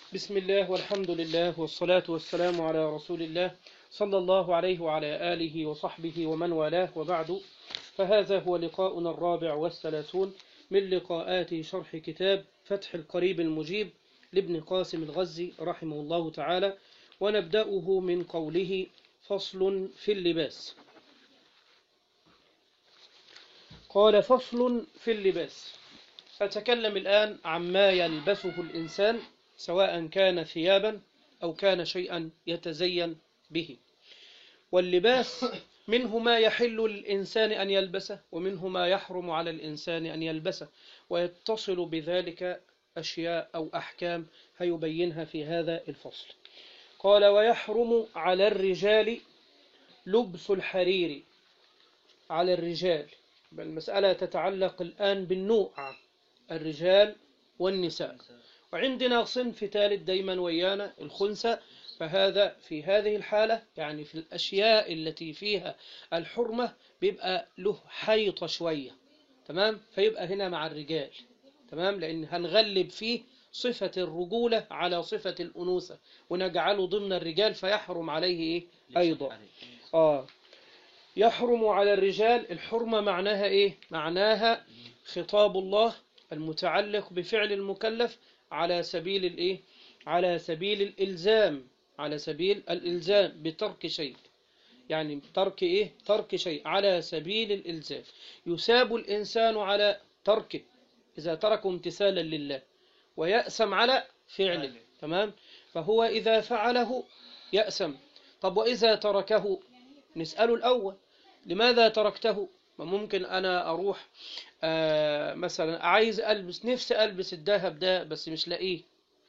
بسم الله والحمد لله والصلاة والسلام على رسول الله صلى الله عليه وعلى آله وصحبه ومن والاه وبعد فهذا هو لقاؤنا الرابع والثلاثون من لقاءات شرح كتاب فتح القريب المجيب لابن قاسم الغزي رحمه الله تعالى ونبدأه من قوله فصل في اللباس قال فصل في اللباس أتكلم الآن عما يلبسه الإنسان سواء كان ثيابا أو كان شيئا يتزين به واللباس منه ما يحل للإنسان أن يلبسه ومنه ما يحرم على الإنسان أن يلبسه ويتصل بذلك أشياء أو أحكام هيبينها في هذا الفصل قال ويحرم على الرجال لبس الحرير على الرجال المسألة تتعلق الآن بالنوع الرجال والنساء وعندنا صنف ثالث دايما ويانا الخنثى فهذا في هذه الحالة يعني في الأشياء التي فيها الحرمة بيبقى له حيطة شوية تمام فيبقى هنا مع الرجال تمام لأن هنغلب فيه صفة الرجولة على صفة الأنوثة ونجعله ضمن الرجال فيحرم عليه إيه أيضا آه يحرم على الرجال الحرمة معناها إيه معناها خطاب الله المتعلق بفعل المكلف على سبيل الإيه على سبيل الإلزام على سبيل الإلزام بترك شيء يعني ترك إيه ترك شيء على سبيل الإلزام يساب الإنسان على تركه إذا تركه امتثالا لله ويأسم على فعله تمام فهو إذا فعله يأسم طب وإذا تركه نسأله الأول لماذا تركته ممكن أنا أروح آه مثلا عايز ألبس نفسي ألبس الذهب ده بس مش لاقيه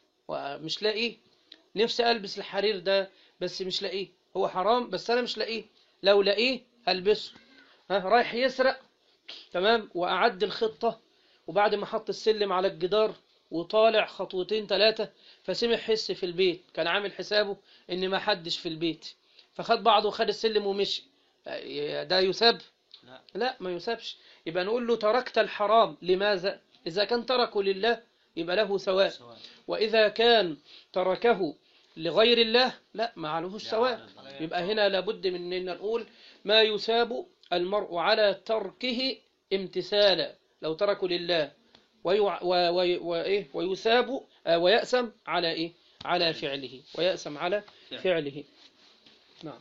ومش لاقيه نفسي ألبس الحرير ده بس مش لاقيه هو حرام بس أنا مش لاقيه لو لاقيه ألبسه ها رايح يسرق تمام وأعد الخطة وبعد ما حط السلم على الجدار وطالع خطوتين ثلاثة فسمع حس في البيت كان عامل حسابه إن ما حدش في البيت فخد بعضه وخد السلم ومشي ده يساب لا. لا ما يسابش يبقى نقول له تركت الحرام لماذا إذا كان تركه لله يبقى له ثواب سواء وإذا كان تركه لغير الله لا ما عليهوش لا ثواب على الله. يبقى هنا لابد من أن نقول ما يثاب المرء على تركه امتثالا لو تركه لله ويع و و وإيه ويثاب آه، ويأسم على إيه على فعله ويأسم على فعل. فعله نعم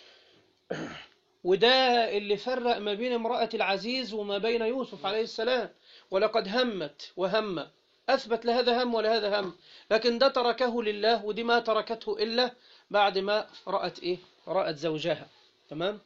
وده اللي فرق ما بين امرأة العزيز وما بين يوسف عليه السلام ولقد همت وهم أثبت لهذا هم ولهذا هم لكن ده تركه لله ودي ما تركته إلا بعد ما رأت إيه رأت زوجها تمام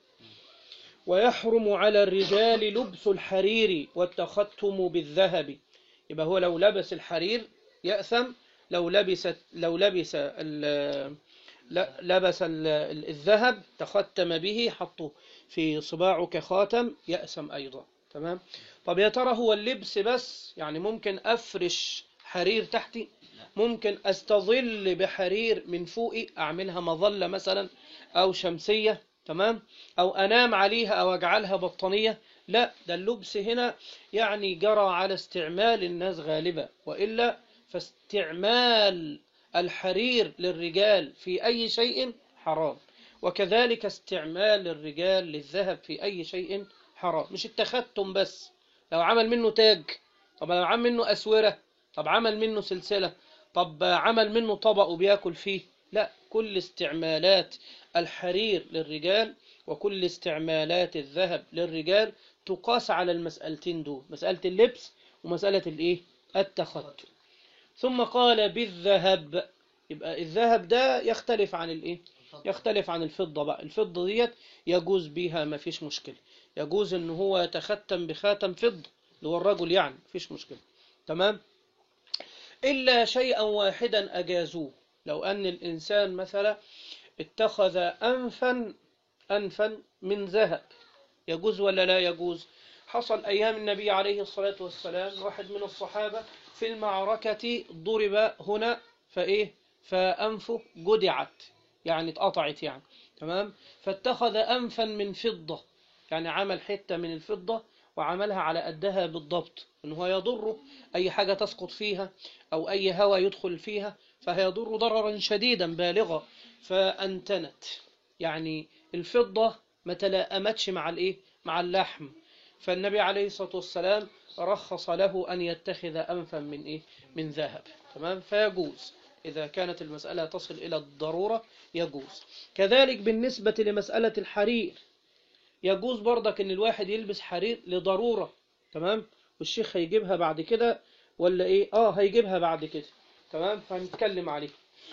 ويحرم على الرجال لبس الحرير والتختم بالذهب يبقى هو لو لبس الحرير يأثم لو لبس لو لبس ال- لا- لبس ال- ال- الذهب تختم به حطه في صباعه كخاتم يأسم أيضا تمام طب يا ترى هو اللبس بس يعني ممكن أفرش حرير تحتي ممكن أستظل بحرير من فوقي أعملها مظلة مثلا أو شمسية تمام أو أنام عليها أو أجعلها بطانية لا ده اللبس هنا يعني جرى على استعمال الناس غالبا وإلا فاستعمال الحرير للرجال في أي شيء حرام وكذلك استعمال الرجال للذهب في أي شيء حرام مش التختم بس لو عمل منه تاج طب لو عمل منه أسورة طب عمل منه سلسلة طب عمل منه طبق وبياكل فيه لا كل استعمالات الحرير للرجال وكل استعمالات الذهب للرجال تقاس على المسألتين دول مسألة اللبس ومسألة الايه التختم ثم قال بالذهب يبقى الذهب ده يختلف عن الايه يختلف عن الفضة بقى الفضة ديت يجوز بيها ما فيش مشكلة يجوز ان هو يتختم بخاتم فضة اللي هو الرجل يعني مفيش مشكلة تمام إلا شيئا واحدا أجازوه لو أن الإنسان مثلا اتخذ أنفا أنفا من ذهب يجوز ولا لا يجوز حصل أيام النبي عليه الصلاة والسلام واحد من الصحابة في المعركة ضرب هنا فإيه فأنفه جدعت يعني اتقطعت يعني تمام فاتخذ أنفا من فضة يعني عمل حتة من الفضة وعملها على قدها بالضبط إن هو يضره أي حاجة تسقط فيها أو أي هواء يدخل فيها فهيضر ضررا شديدا بالغا فأنتنت يعني الفضة ما تلائمتش مع الايه مع اللحم فالنبي عليه الصلاة والسلام رخص له أن يتخذ أنفا من إيه من ذهب تمام فيجوز إذا كانت المسألة تصل إلى الضرورة يجوز كذلك بالنسبة لمسألة الحرير يجوز برضك إن الواحد يلبس حرير لضرورة تمام والشيخ هيجيبها بعد كده ولا إيه آه هيجيبها بعد كده تمام فهنتكلم عليه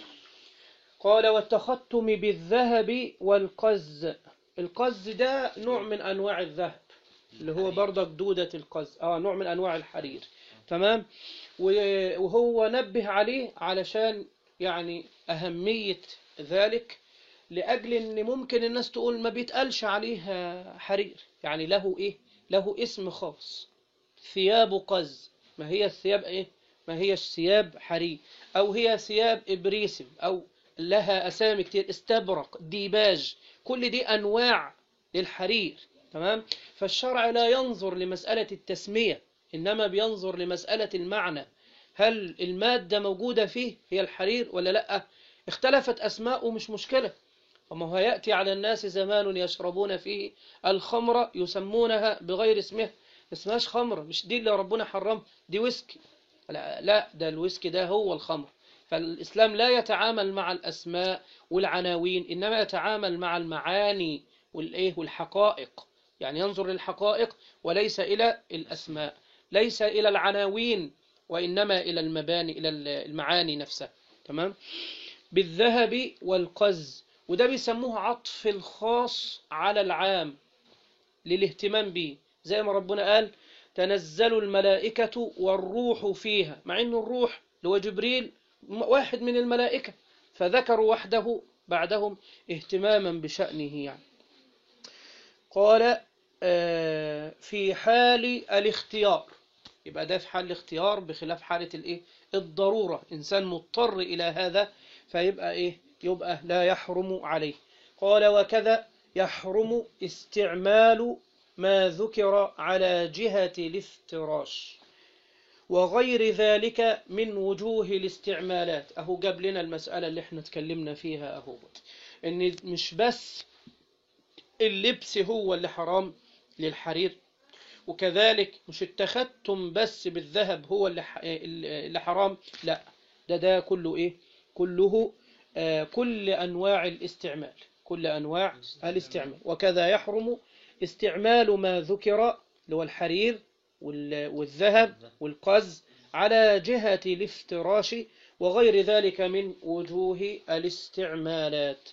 قال والتختم بالذهب والقز القز ده نوع من أنواع الذهب اللي هو برضك دودة القز اه نوع من أنواع الحرير تمام و- وهو نبه عليه علشان يعني أهمية ذلك لأجل إن ممكن الناس تقول ما بيتقالش عليه حرير يعني له إيه له اسم خاص ثياب قز ما هي الثياب إيه ما هي الثياب حرير أو هي ثياب إبريسم أو لها أسامي كتير استبرق ديباج كل دي أنواع للحرير تمام فالشرع لا ينظر لمسألة التسمية إنما بينظر لمسألة المعنى هل المادة موجودة فيه هي الحرير ولا لا اختلفت أسماءه مش مشكلة وما هو يأتي على الناس زمان يشربون فيه الخمر يسمونها بغير اسمها اسمهاش خمر مش دي اللي ربنا حرم دي ويسكي لا, لا ده الويسكي ده هو الخمر فالإسلام لا يتعامل مع الأسماء والعناوين إنما يتعامل مع المعاني والإيه والحقائق يعني ينظر للحقائق وليس إلى الأسماء ليس إلى العناوين وإنما إلى المباني إلى المعاني نفسها تمام بالذهب والقز وده بيسموه عطف الخاص على العام للاهتمام به زي ما ربنا قال تنزل الملائكة والروح فيها مع أن الروح اللي هو جبريل واحد من الملائكة فذكروا وحده بعدهم اهتماما بشأنه يعني قال آه، في حال الاختيار يبقى ده في حال الاختيار بخلاف حالة الايه الضرورة إنسان مضطر إلى هذا فيبقى إيه يبقى لا يحرم عليه قال وكذا يحرم استعمال ما ذكر على جهة الافتراش وغير ذلك من وجوه الاستعمالات أهو جاب لنا المسألة اللي احنا اتكلمنا فيها أهو إن مش بس اللبس هو اللي حرام للحرير وكذلك مش التختم بس بالذهب هو اللي ح- اللي حرام لا ده ده كله ايه كله آه كل انواع الاستعمال كل انواع الاستعمال وكذا يحرم استعمال ما ذكر اللي هو الحرير وال- والذهب والقز على جهة الافتراش وغير ذلك من وجوه الاستعمالات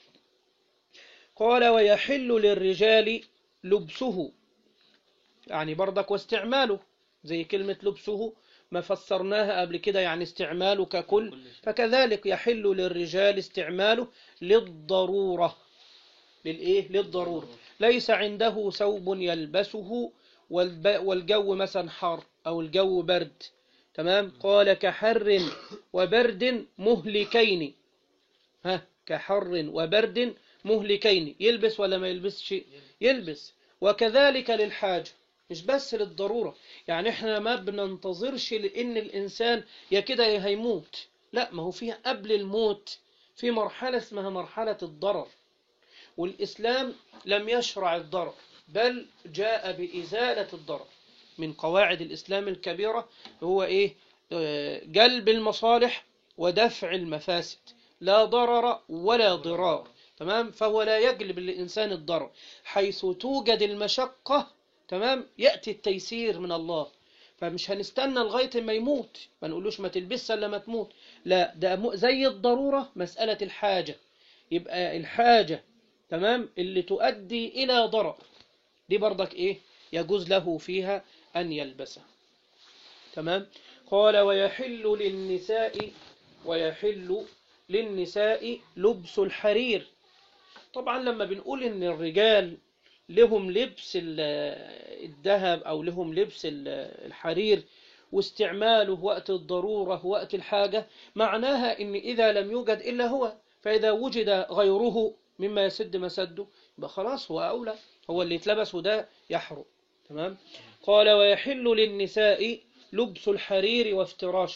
قال ويحل للرجال لبسه يعني برضك واستعماله زي كلمة لبسه ما فسرناها قبل كده يعني استعماله ككل فكذلك يحل للرجال استعماله للضرورة للإيه؟ للضرورة ليس عنده ثوب يلبسه والب- والجو مثلا حر أو الجو برد تمام قال كحر وبرد مهلكين ها كحر وبرد مهلكين يلبس ولا ما يلبسش يلبس وكذلك للحاجة مش بس للضرورة يعني احنا ما بننتظرش لان الانسان يا كده يا هيموت لا ما هو في قبل الموت في مرحلة اسمها مرحلة الضرر والإسلام لم يشرع الضرر بل جاء بإزالة الضرر من قواعد الإسلام الكبيرة هو إيه آه، جلب المصالح ودفع المفاسد لا ضرر ولا ضرار تمام فهو لا يجلب للإنسان الضرر حيث توجد المشقة تمام يأتي التيسير من الله فمش هنستنى لغاية ما يموت ما نقولوش ما تلبسش الا ما تموت لا ده م- زي الضرورة مسألة الحاجة يبقى الحاجة تمام اللي تؤدي إلى ضرر دي برضك إيه يجوز له فيها أن يلبسها تمام قال ويحل للنساء ويحل للنساء لبس الحرير طبعا لما بنقول ان الرجال لهم لبس ال- الذهب او لهم لبس ال- الحرير واستعماله وقت الضرورة وقت الحاجة معناها ان اذا لم يوجد الا هو فاذا وجد غيره مما يسد مسده يبقى خلاص هو اولى هو اللي يتلبس وده يحرم تمام قال ويحل للنساء لبس الحرير وافتراشه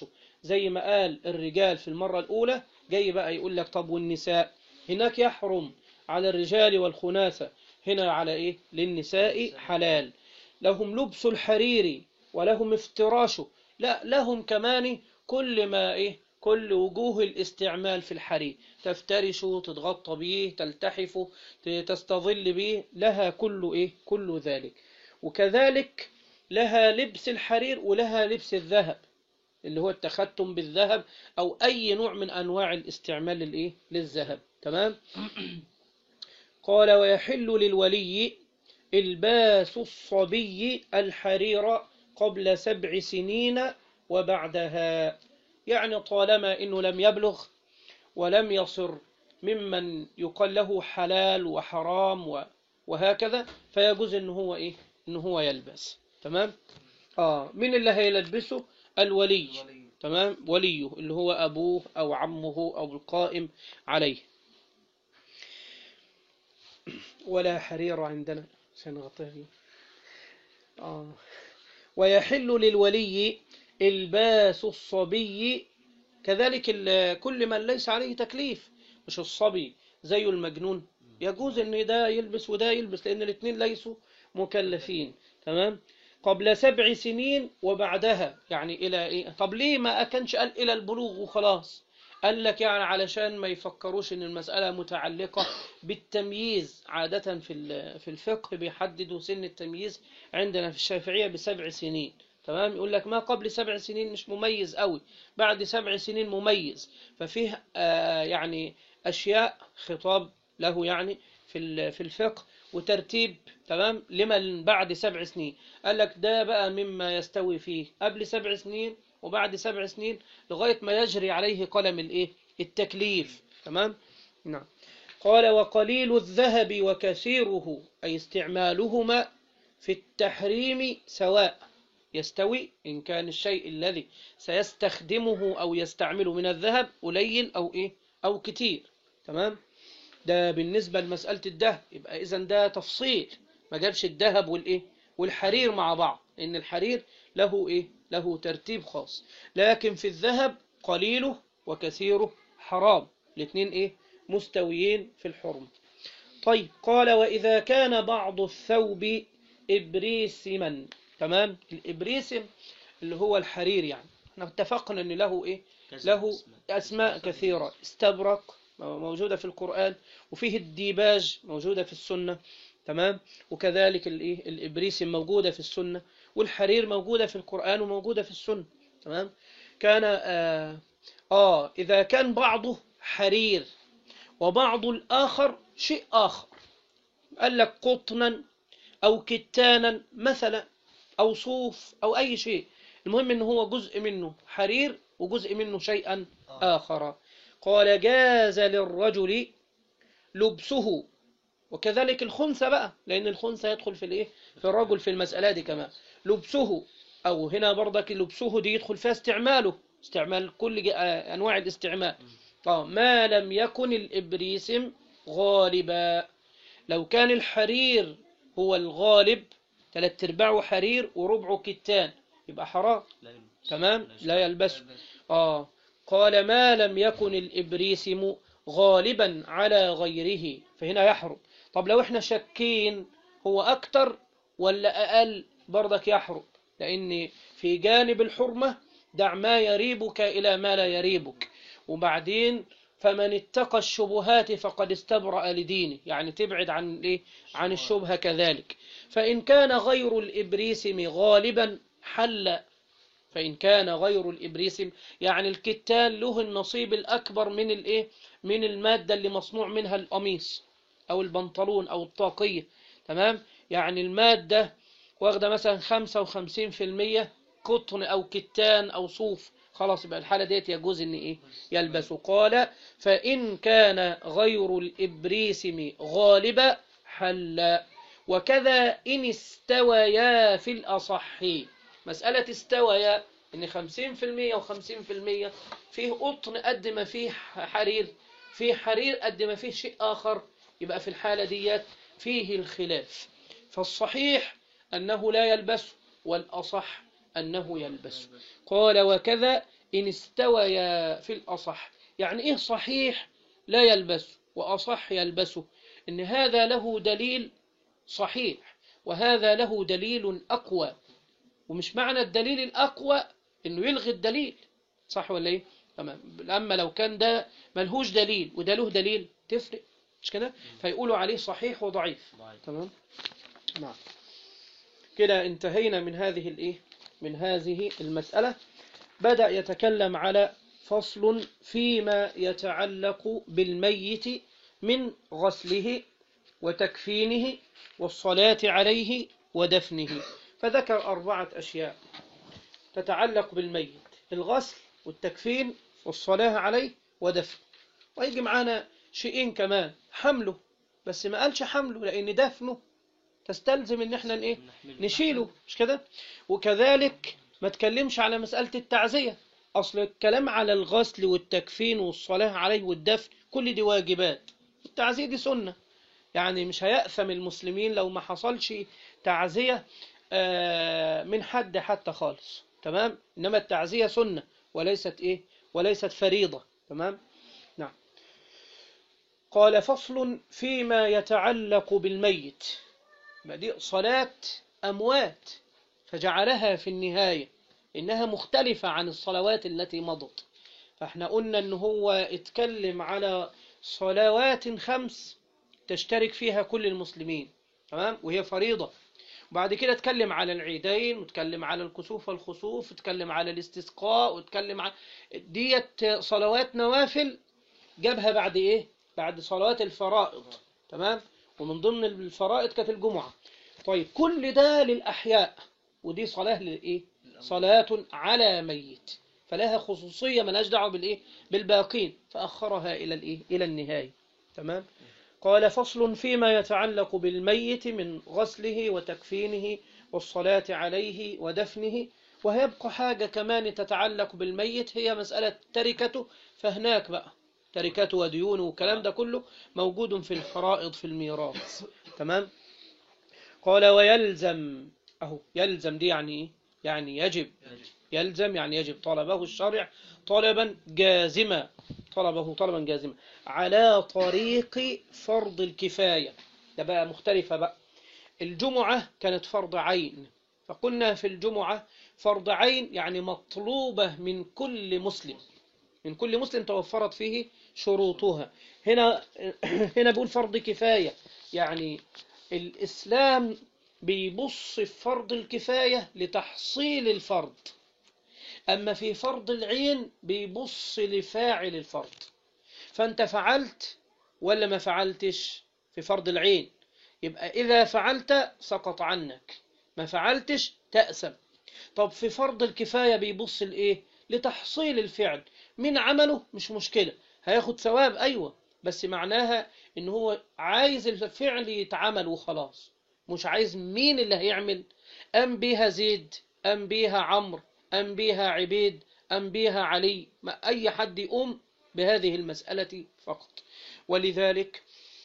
زي ما قال الرجال في المرة الأولى جاي بقى يقول لك طب والنساء هناك يحرم على الرجال والخناثة هنا على إيه للنساء حلال لهم لبس الحرير ولهم افتراشه لا لهم كمان كل ما إيه كل وجوه الاستعمال في الحرير تفترش تتغطى به تلتحف تستظل به لها كل إيه كل ذلك وكذلك لها لبس الحرير ولها لبس الذهب اللي هو التختم بالذهب أو أي نوع من أنواع الاستعمال للإيه للذهب تمام قال ويحل للولي الباس الصبي الحرير قبل سبع سنين وبعدها يعني طالما إنه لم يبلغ ولم يصر ممن يقال له حلال وحرام وهكذا فيجوز إن هو إيه إن هو يلبس تمام آه مين اللي هيلبسه الولي تمام وليه اللي هو أبوه أو عمه أو القائم عليه ولا حرير عندنا سنغطيه آه ويحل للولي الباس الصبي كذلك كل من ليس عليه تكليف مش الصبي زي المجنون يجوز ان ده يلبس وده يلبس لان الاثنين ليسوا مكلفين تمام قبل سبع سنين وبعدها يعني الى ايه طب ليه ما كانش قال الى البلوغ وخلاص قال لك يعني علشان ما يفكروش ان المسألة متعلقة بالتمييز عادة في في الفقه بيحددوا سن التمييز عندنا في الشافعية بسبع سنين تمام يقول لك ما قبل سبع سنين مش مميز قوي بعد سبع سنين مميز ففيه آه يعني أشياء خطاب له يعني في في الفقه وترتيب تمام لمن بعد سبع سنين قال لك ده بقى مما يستوي فيه قبل سبع سنين وبعد سبع سنين لغاية ما يجري عليه قلم الايه التكليف تمام نعم قال وقليل الذهب وكثيره أي استعمالهما في التحريم سواء يستوي إن كان الشيء الذي سيستخدمه أو يستعمله من الذهب قليل أو إيه أو كتير تمام ده بالنسبة لمسألة الذهب يبقى إذا ده تفصيل ما جابش الذهب والإيه والحرير مع بعض لأن الحرير له إيه له ترتيب خاص لكن في الذهب قليله وكثيره حرام الاثنين إيه مستويين في الحرم طيب قال وإذا كان بعض الثوب إبريسما تمام الإبريسم اللي هو الحرير يعني احنا اتفقنا ان له ايه له اسماء كثيرة استبرق موجودة في القرآن وفيه الديباج موجودة في السنة تمام وكذلك الايه الإبريسم موجودة في السنة والحرير موجودة في القرآن وموجودة في السنة تمام كان آه, آه إذا كان بعضه حرير وبعض الآخر شيء آخر قال لك قطنا أو كتانا مثلا أو صوف أو أي شيء المهم إن هو جزء منه حرير وجزء منه شيئا آخر قال جاز للرجل لبسه وكذلك الخنثى بقى لأن الخنثى يدخل في الإيه في الرجل في المسألة دي كمان لبسه أو هنا برضك لبسه دي يدخل فيها استعماله استعمال كل أنواع الاستعمال آه ما لم يكن الإبريسم غالبا لو كان الحرير هو الغالب ثلاث ارباعه حرير وربعه كتان يبقى حرام تمام لا يلبسه آه قال ما لم يكن الإبريسم غالبا على غيره فهنا يحرم طب لو احنا شاكين هو أكتر ولا أقل برضك يحرم لأن في جانب الحرمة دع ما يريبك إلى ما لا يريبك وبعدين فمن اتقى الشبهات فقد استبرأ لدينه يعني تبعد عن الايه عن الشبهة كذلك فإن كان غير الإبريسم غالبا حل فإن كان غير الإبريسم يعني الكتان له النصيب الأكبر من الإيه من المادة اللي مصنوع منها القميص أو البنطلون أو الطاقية تمام يعني المادة واخدة مثلا 55% قطن أو كتان أو صوف خلاص يبقى الحالة ديت يجوز ان ايه يلبس قال فإن كان غير الإبريسم غالبا حل وكذا إن استويا في الأصح مسألة استويا إن خمسين في المية وخمسين في المية فيه قطن قد ما فيه حرير فيه حرير قد ما فيه شيء آخر يبقى في الحالة ديت فيه الخلاف فالصحيح أنه لا يلبس والأصح أنه يلبس قال وكذا إن استويا في الأصح يعني إيه صحيح لا يلبسه وأصح يلبسه إن هذا له دليل صحيح وهذا له دليل أقوى ومش معنى الدليل الأقوى إنه يلغي الدليل صح ولا إيه؟ تمام أما لو كان ده ملهوش دليل وده له دليل تفرق مش كده؟ فيقولوا عليه صحيح وضعيف تمام؟ نعم كده انتهينا من هذه الإيه؟ من هذه المسألة بدأ يتكلم على فصل فيما يتعلق بالميت من غسله وتكفينه والصلاة عليه ودفنه فذكر أربعة أشياء تتعلق بالميت الغسل والتكفين والصلاة عليه ودفنه ويجي معانا شيئين كمان حمله بس ما قالش حمله لأن دفنه تستلزم ان احنا ايه نشيله مش كده وكذلك ما تكلمش على مسألة التعزية أصل الكلام على الغسل والتكفين والصلاة عليه والدفن كل دي واجبات التعزية دي سنة يعني مش هيأثم المسلمين لو ما حصلش تعزية آه، من حد حتى خالص تمام إنما التعزية سنة وليست إيه وليست فريضة تمام نعم قال فصل فيما يتعلق بالميت دي صلاة أموات فجعلها في النهاية إنها مختلفة عن الصلوات التي مضت فاحنا قلنا إن هو اتكلم على صلوات خمس تشترك فيها كل المسلمين تمام وهي فريضة وبعد كده اتكلم على العيدين واتكلم على الكسوف والخسوف اتكلم على الاستسقاء واتكلم على ديت صلوات نوافل جابها بعد ايه بعد صلوات الفرائض تمام ومن ضمن الفرائض كانت الجمعة طيب كل ده للأحياء ودي صلاة للإيه صلاة على ميت فلها خصوصية ملهاش دعوة بالإيه بالباقين فأخرها إلى الإيه إلى النهاية تمام قال فصل فيما يتعلق بالميت من غسله وتكفينه والصلاة عليه ودفنه وهيبقى حاجة كمان تتعلق بالميت هي مسألة تركته فهناك بقى تركته وديونه والكلام ده كله موجود في الفرائض في الميراث تمام قال ويلزم أهو يلزم دي يعني إيه يعني يجب يلزم يعني يجب طلبه الشرع طلبا جازما طلبه طلبا جازما على طريق فرض الكفاية ده بقى مختلفة بقى الجمعة كانت فرض عين فقلنا في الجمعة فرض عين يعني مطلوبة من كل مسلم من كل مسلم توفرت فيه شروطها هنا هنا بيقول فرض كفاية يعني الإسلام بيبص في فرض الكفاية لتحصيل الفرض أما في فرض العين بيبص لفاعل الفرض فأنت فعلت ولا ما فعلتش في فرض العين يبقى إذا فعلت سقط عنك ما فعلتش تأسم طب في فرض الكفاية بيبص لإيه لتحصيل الفعل من عمله مش مشكلة هياخد ثواب أيوة بس معناها إن هو عايز الفعل يتعمل وخلاص مش عايز مين اللي هيعمل أم بيها زيد أم بيها عمرو أم بيها عبيد أم بيها علي ما أي حد يقوم بهذه المسألة فقط ولذلك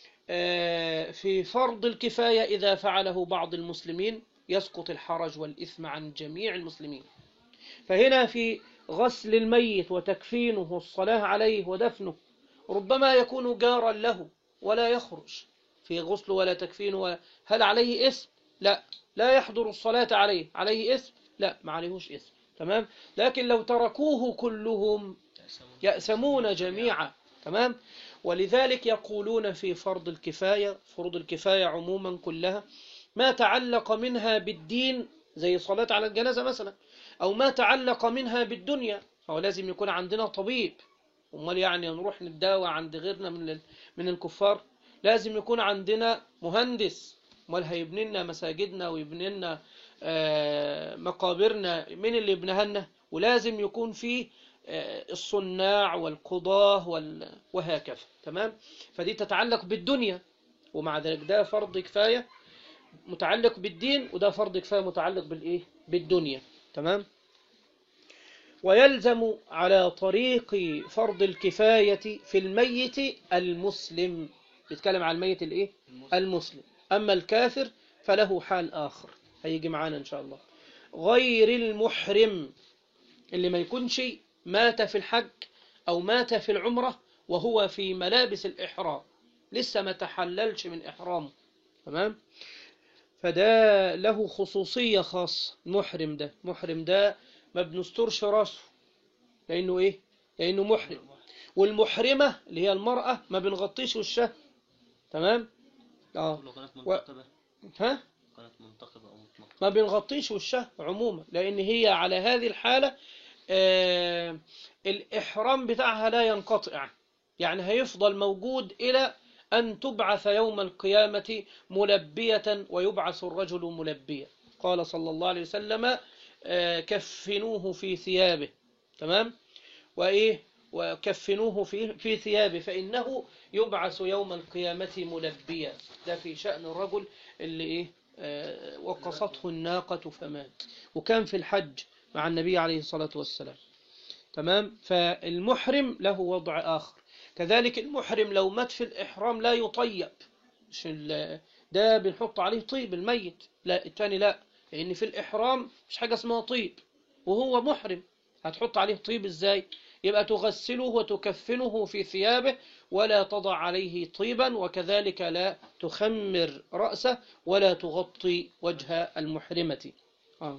في فرض الكفاية إذا فعله بعض المسلمين يسقط الحرج والإثم عن جميع المسلمين فهنا في غسل الميت وتكفينه والصلاة عليه ودفنه ربما يكون جارا له ولا يخرج في غسل ولا تكفين ولا هل عليه اسم لا لا يحضر الصلاة عليه عليه اسم لا ما عليهوش اسم تمام لكن لو تركوه كلهم يأسمون جميعا تمام ولذلك يقولون في فرض الكفاية فروض الكفاية عموما كلها ما تعلق منها بالدين زي الصلاة على الجنازة مثلا أو ما تعلق منها بالدنيا فهو لازم يكون عندنا طبيب امال يعني نروح نتداوى عند غيرنا من من الكفار لازم يكون عندنا مهندس امال هيبني لنا مساجدنا ويبني لنا مقابرنا من اللي يبنيها لنا ولازم يكون في الصناع والقضاة وهكذا تمام فدي تتعلق بالدنيا ومع ذلك ده فرض كفاية متعلق بالدين وده فرض كفاية متعلق بالإيه بالدنيا تمام ويلزم على طريق فرض الكفاية في الميت المسلم يتكلم عن الميت الايه المسلم أما الكافر فله حال آخر هيجي معانا إن شاء الله غير المحرم اللي ما يكونش مات في الحج أو مات في العمرة وهو في ملابس الإحرام لسه ما تحللش من إحرامه تمام فده له خصوصية خاصة المحرم ده المحرم ده ما بنسترش راسه لأنه إيه لأنه محرم والمحرمة اللي هي المرأة ما بنغطيش وشها تمام اه لو كانت و- منتقبة ها كانت منتقبة أو مطلقة ما بنغطيش وشها عموما لأن هي على هذه الحالة آه الإحرام بتاعها لا ينقطع يعني هيفضل موجود إلى أن تبعث يوم القيامة ملبية ويبعث الرجل ملبيا قال صلى الله عليه وسلم آه كفنوه في ثيابه تمام وإيه وكفنوه في في ثيابه فإنه يبعث يوم القيامة ملبيا ده في شأن الرجل اللي إيه آه، وقصته الناقة فمات وكان في الحج مع النبي عليه الصلاة والسلام تمام فالمحرم له وضع آخر كذلك المحرم لو مات في الإحرام لا يطيب مش ال- ده بنحط عليه طيب الميت لا التاني لا لأن في الإحرام مش حاجة اسمها طيب وهو محرم هتحط عليه طيب ازاي يبقى تغسله وتكفنه في ثيابه ولا تضع عليه طيبا وكذلك لا تخمر رأسه ولا تغطي وجه المحرمة آه.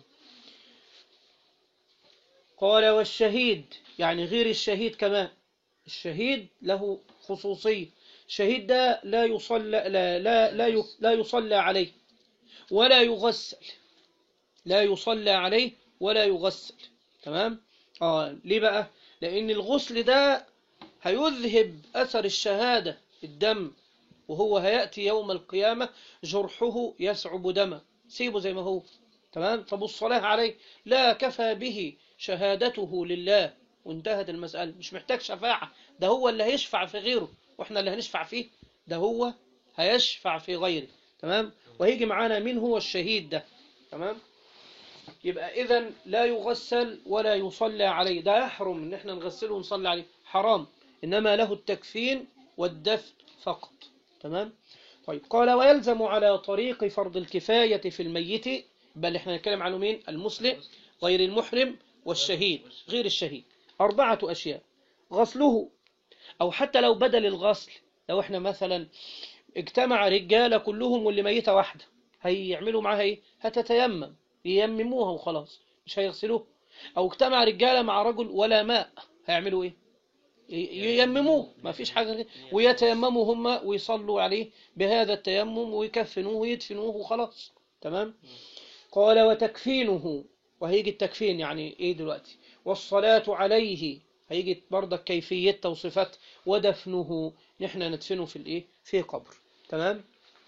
قال والشهيد يعني غير الشهيد كمان الشهيد له خصوصية الشهيد ده لا يصلى لا لا لا ي- لا يصلى عليه ولا يغسل لا يصلى عليه ولا يغسل تمام اه ليه بقى لان الغسل ده هيذهب اثر الشهادة الدم وهو هيأتي يوم القيامة جرحه يسعب دما سيبه زي ما هو تمام طب الصلاة عليه لا كفى به شهادته لله وانتهت المسألة مش محتاج شفاعة ده هو اللي هيشفع في غيره واحنا اللي هنشفع فيه ده هو هيشفع في غيره تمام وهيجي معانا مين هو الشهيد ده تمام يبقى إذا لا يغسل ولا يصلى عليه ده يحرم إن احنا نغسله ونصلي عليه حرام إنما له التكفين والدفن فقط تمام طيب قال ويلزم على طريق فرض الكفاية في الميت بل احنا نتكلم عنه مين المسلم غير المحرم والشهيد غير الشهيد أربعة أشياء غسله أو حتى لو بدل الغسل لو احنا مثلا اجتمع رجالة كلهم واللي ميتة واحدة هيعملوا معاها ايه هتتيمم ييمموها وخلاص مش هيغسلوها او اجتمع رجالة مع رجل ولا ماء هيعملوا ايه ي- ييمموه ما فيش حاجة غير ويتيمموا هم ويصلوا عليه بهذا التيمم ويكفنوه ويدفنوه وخلاص تمام قال وتكفينه وهيجي التكفين يعني ايه دلوقتي والصلاة عليه هيجي برضك كيفية وصفات ودفنه نحن ندفنه في الايه في قبر تمام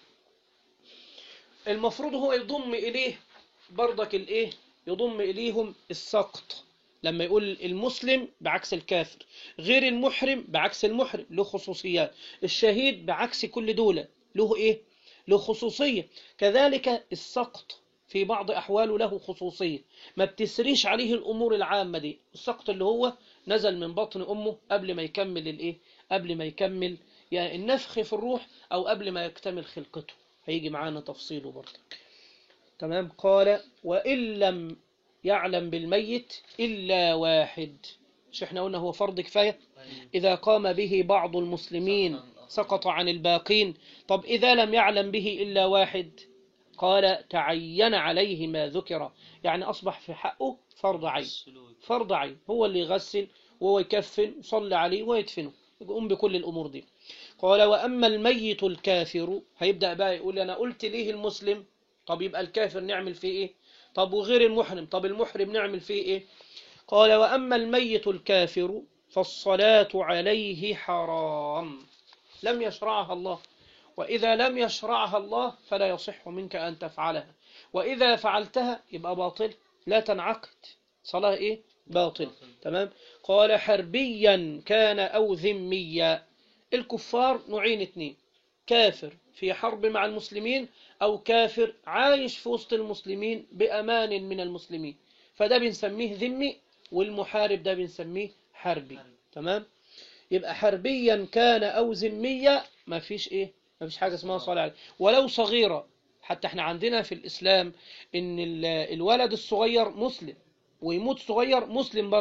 المفروض هو يضم اليه برضك الايه يضم اليهم السقط لما يقول المسلم بعكس الكافر غير المحرم بعكس المحرم له خصوصيات الشهيد بعكس كل دولة له ايه له خصوصية كذلك السقط في بعض أحواله له خصوصية ما بتسريش عليه الأمور العامة دي السقط اللي هو نزل من بطن أمه قبل ما يكمل الإيه قبل ما يكمل يعني النفخ في الروح أو قبل ما يكتمل خلقته هيجي معانا تفصيله برضه تمام قال وإن لم يعلم بالميت إلا واحد مش احنا قلنا هو فرض كفاية إذا قام به بعض المسلمين سقط عن الباقين طب إذا لم يعلم به إلا واحد قال تعين عليه ما ذكر يعني أصبح في حقه فرض عين فرض عين هو اللي يغسل وهو يكفن يصلي عليه ويدفنه يقوم بكل الأمور دي قال وأما الميت الكافر هيبدأ بقى يقول أنا قلت ليه المسلم طب يبقى الكافر نعمل فيه إيه طب وغير المحرم طب المحرم نعمل فيه إيه قال وأما الميت الكافر فالصلاة عليه حرام لم يشرعها الله وإذا لم يشرعها الله فلا يصح منك أن تفعلها وإذا فعلتها يبقى باطل لا تنعقد صلاة إيه باطل تمام قال حربيا كان أو ذميا الكفار نوعين اتنين كافر في حرب مع المسلمين أو كافر عايش في وسط المسلمين بأمان من المسلمين فده بنسميه ذمي والمحارب ده بنسميه حربي تمام يبقى حربيا كان أو ذميا ما فيش إيه ما فيش حاجة اسمها صلاة عليه ولو صغيرة حتى احنا عندنا في الإسلام إن ال- الولد الصغير مسلم ويموت صغير مسلم برضه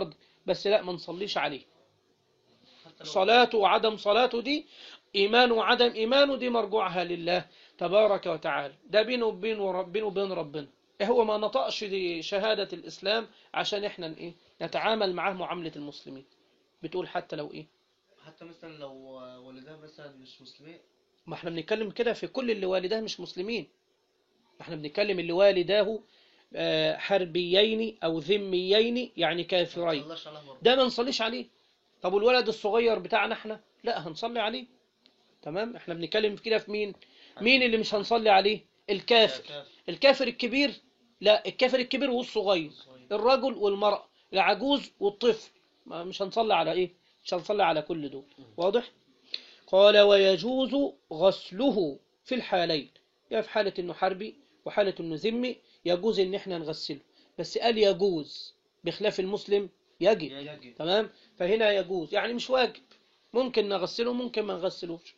بس لا ما نصليش عليه حتى لو صلاته وعدم صلاته دي إيمان وعدم إيمانه دي مرجوعها لله تبارك وتعالى ده بينه وبين ورب- بينه وبين ربنا إيه هو ما نطقش دي شهادة الإسلام عشان إحنا ن- إيه نتعامل معاه معاملة المسلمين بتقول حتى لو إيه حتى مثلا لو والدها مثلا مش مسلمين ما احنا بنتكلم كده في كل اللي والداه مش مسلمين احنا بنتكلم اللي والداه آه، حربيين أو ذميين يعني ما كافرين تصلاش عليها برضه ده ما نصليش عليه طب والولد الصغير بتاعنا احنا لا هنصلي عليه تمام احنا بنتكلم كده في مين مين اللي مش هنصلي عليه الكافر كافر. الكافر الكبير لا الكافر الكبير والصغير الرجل والمرأة العجوز والطفل ما مش هنصلي على ايه مش هنصلي على كل دول واضح قال ويجوز غسله في الحالين يا في حالة انه حربي وحالة انه ذمي يجوز ان احنا نغسله بس قال يجوز بخلاف المسلم يجب يجب تمام فهنا يجوز يعني مش واجب ممكن نغسله ممكن ما نغسلوش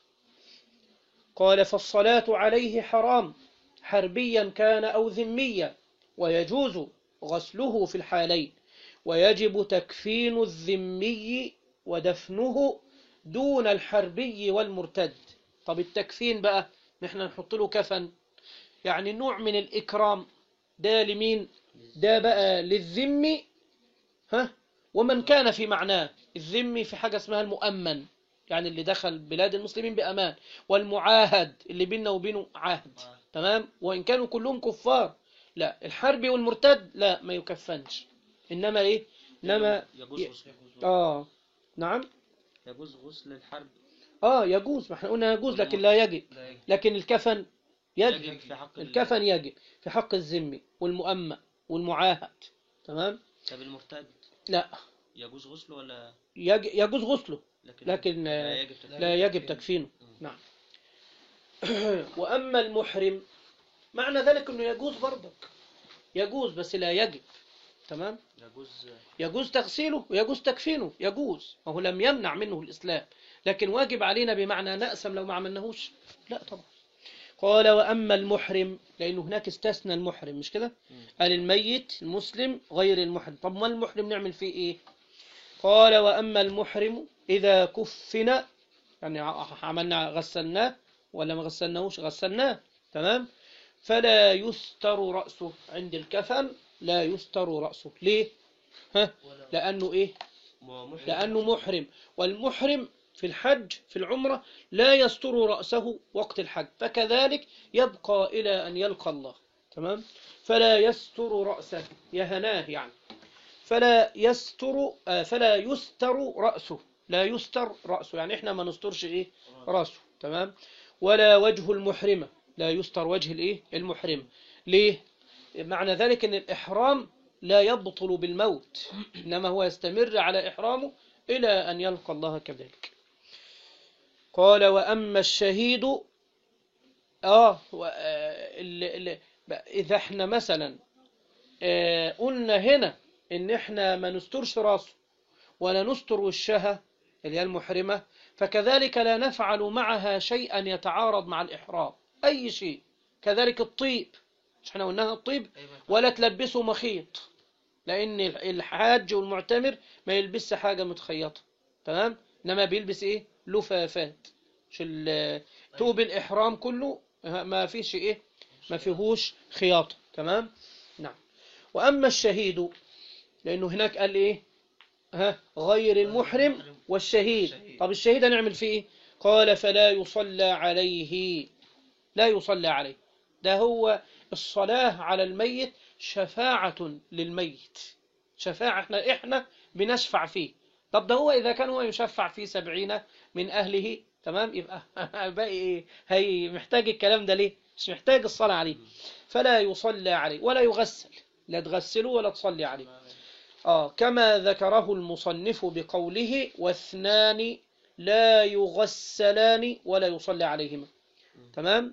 قال فالصلاة عليه حرام حربيا كان أو ذميا ويجوز غسله في الحالين ويجب تكفين الذمي ودفنه دون الحربي والمرتد طب التكفين بقى نحن نحط له كفن يعني نوع من الإكرام ده لمين ده بقى للذمي ها ومن كان في معناه الذمي في حاجة اسمها المؤمن يعني اللي دخل بلاد المسلمين بأمان والمعاهد اللي بيننا وبينه عهد تمام وإن كانوا كلهم كفار لا الحربي والمرتد لا ما يكفنش إنما إيه إنما يجوز ي- غسل آه نعم يجوز غسل الحرب آه يجوز ما احنا قلنا يجوز لكن لا يجب لا يجب لكن الكفن يجب يجب في حق ال- الكفن يجب في حق الذمي والمؤمن والمعاهد تمام طب المرتد لا يجوز غسله ولا يج- يجوز غسله لكن لكن لا آه، يجب تكفيره؟ لا يجب تكفينه نعم وأما المحرم معنى ذلك أنه يجوز برضك يجوز بس لا يجب تمام يجوز يجوز تغسيله ويجوز تكفينه يجوز وهو لم يمنع منه الإسلام لكن واجب علينا بمعنى نأسم لو ما عملناهوش لا طبعا قال وأما المحرم لأنه هناك استثنى المحرم مش كده قال الميت المسلم غير المحرم طب ما المحرم نعمل فيه إيه قال وأما المحرم إذا كفن يعني ع- عملنا غسلناه ولا ما غسلناهوش غسلناه تمام فلا يستر رأسه عند الكفن لا يستر رأسه ليه ها لأنه إيه محرم لأنه محرم والمحرم في الحج في العمرة لا يستر رأسه وقت الحج فكذلك يبقى إلى أن يلقى الله تمام فلا يستر رأسه يهناه يعني فلا يستر آه، فلا يستر رأسه لا يستر رأسه يعني احنا ما نسترش ايه رأسه تمام ولا وجه المحرمة لا يستر وجه الايه المحرمة ليه معنى ذلك ان الإحرام لا يبطل بالموت إنما هو يستمر على إحرامه إلى أن يلقى الله كذلك قال وأما الشهيد آه و- آه، ال- ال- بقى إذا احنا مثلا آه، قلنا هنا إن احنا ما نسترش راسه ولا نستر وشها اللي هي المحرمة فكذلك لا نفعل معها شيئا يتعارض مع الإحرام أي شيء كذلك الطيب مش احنا قلناها الطيب ولا تلبسه مخيط لأن الحاج والمعتمر ما يلبسش حاجة متخيطة تمام إنما بيلبس إيه لفافات مش ال- توب الإحرام كله ما فيش إيه ما فيهوش خياطة تمام نعم وأما الشهيد لأنه هناك قال إيه ها غير المحرم والشهيد طب الشهيد هنعمل فيه إيه قال فلا يصلى عليه لا يصلى عليه ده هو الصلاة على الميت شفاعة للميت شفاعة احنا احنا بنشفع فيه طب ده هو إذا كان هو يشفع فيه سبعين من أهله تمام يبقى باقي إيه هي محتاج الكلام ده ليه مش محتاج الصلاة عليه فلا يصلى عليه ولا يغسل لا تغسله ولا تصلي عليه آه كما ذكره المصنف بقوله واثنان لا يغسلان ولا يصلى عليهما تمام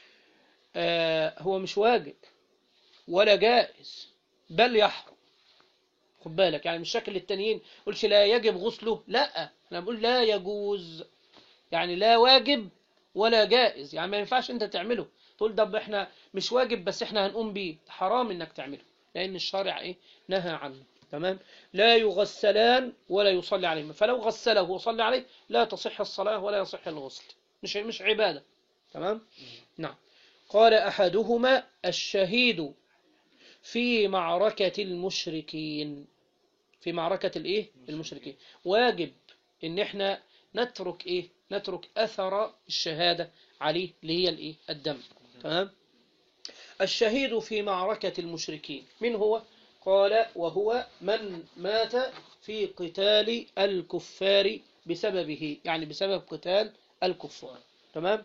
آه هو مش واجب ولا جائز بل يحرم خد بالك يعني مش شكل التانيين قلش لا يجب غسله لا انا بقول لا يجوز يعني لا واجب ولا جائز يعني ما ينفعش انت تعمله تقول ده احنا مش واجب بس احنا هنقوم بيه حرام انك تعمله لان الشارع ايه نهى عنه تمام لا يغسلان ولا يصلي عليهما فلو غسله وصلى عليه لا تصح الصلاة ولا يصح الغسل مش مش عبادة تمام نعم قال أحدهما الشهيد في معركة المشركين في معركة الايه المشركين واجب ان احنا نترك ايه نترك اثر الشهادة عليه اللي هي الايه الدم تمام الشهيد في معركة المشركين من هو قال وهو من مات في قتال الكفار بسببه يعني بسبب قتال الكفار تمام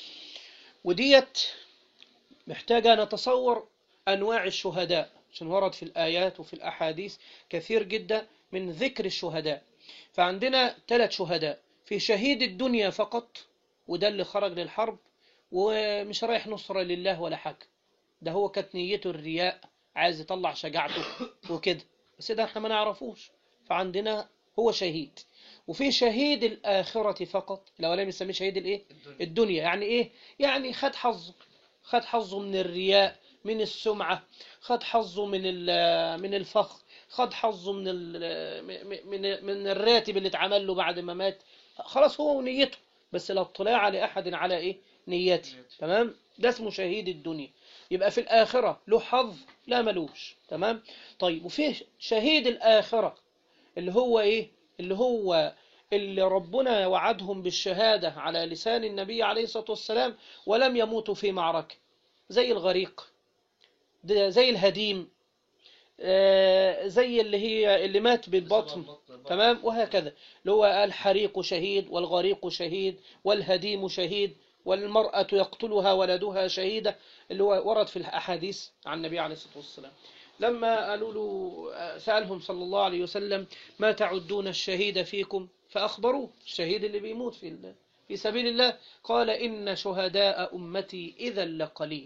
وديت محتاجة نتصور أنواع الشهداء عشان ورد في الآيات وفي الأحاديث كثير جدا من ذكر الشهداء فعندنا ثلاث شهداء في شهيد الدنيا فقط وده اللي خرج للحرب ومش رايح نصرة لله ولا حاجة ده هو كانت نيته الرياء عايز يطلع شجاعته وكده بس ده احنا ما نعرفوش فعندنا هو شهيد وفي شهيد الآخرة فقط الأولاني بنسميه شهيد الإيه؟ الدنيا. الدنيا يعني إيه؟ يعني خد حظه خد حظه من الرياء من السمعة خد حظه من ال- من الفخر خد حظه من ال- م- من من الراتب اللي اتعمل له بعد ما مات خلاص هو ونيته بس لا اطلاع لأحد على إيه؟ نيته نيته. تمام؟ ده اسمه شهيد الدنيا يبقى في الآخرة له حظ لا ملوش تمام؟ طيب وفي شهيد الآخرة اللي هو ايه اللي هو اللي ربنا وعدهم بالشهادة على لسان النبي عليه الصلاة والسلام ولم يموتوا في معركة زي الغريق ده زي الهديم آه، زي اللي هي اللي مات بالبطن تمام وهكذا اللي هو الحريق شهيد والغريق شهيد والهديم شهيد والمرأة يقتلها ولدها شهيدة اللي هو ورد في الأحاديث عن النبي عليه الصلاة والسلام لما قالوا له سألهم صلى الله عليه وسلم ما تعدون الشهيد فيكم فأخبروه الشهيد اللي بيموت في الله في سبيل الله قال إن شهداء أمتي إذا لقليل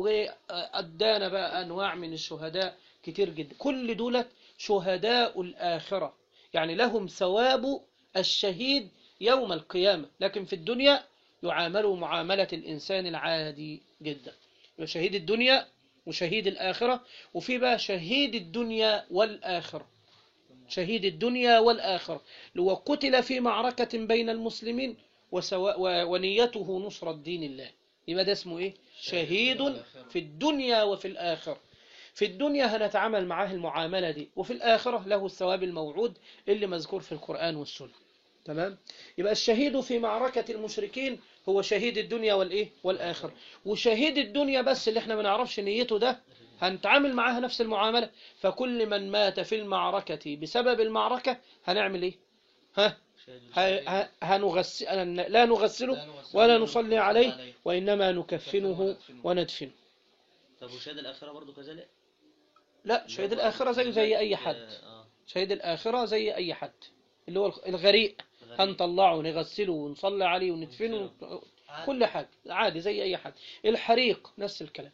وأدانا بقى أنواع من الشهداء كتير جدا كل دولت شهداء الآخرة يعني لهم ثواب الشهيد يوم القيامة لكن في الدنيا يعاملوا معاملة الإنسان العادي جدا يبقى شهيد الدنيا وشهيد الآخرة وفي بقى شهيد الدنيا والآخرة شهيد الدنيا والآخرة اللي هو قتل في معركة بين المسلمين وسواء و- ونيته نصرة دين الله يبقى ده اسمه ايه شهيد في الدنيا وفي الآخرة في الدنيا هنتعامل معاه المعاملة دي وفي الآخرة له الثواب الموعود اللي مذكور في القرآن والسنة تمام يبقى الشهيد في معركة المشركين هو شهيد الدنيا والإيه والآخرة وشهيد الدنيا بس اللي احنا ما نعرفش نيته ده هنتعامل معاها نفس المعاملة فكل من مات في المعركة بسبب المعركة هنعمل ايه ها ه- ه- هنغسل لا نغسله ولا نصلي عليه وإنما نكفنه وندفنه طب وشهادة الآخرة برضو كذلك؟ لا شهيد الآخرة زيه زي أي حد اه شهيد الآخرة زي أي حد اللي هو الغريق هنطلعه نغسله ونصلي عليه وندفنه كل حاجة عادي زي أي حد الحريق نفس الكلام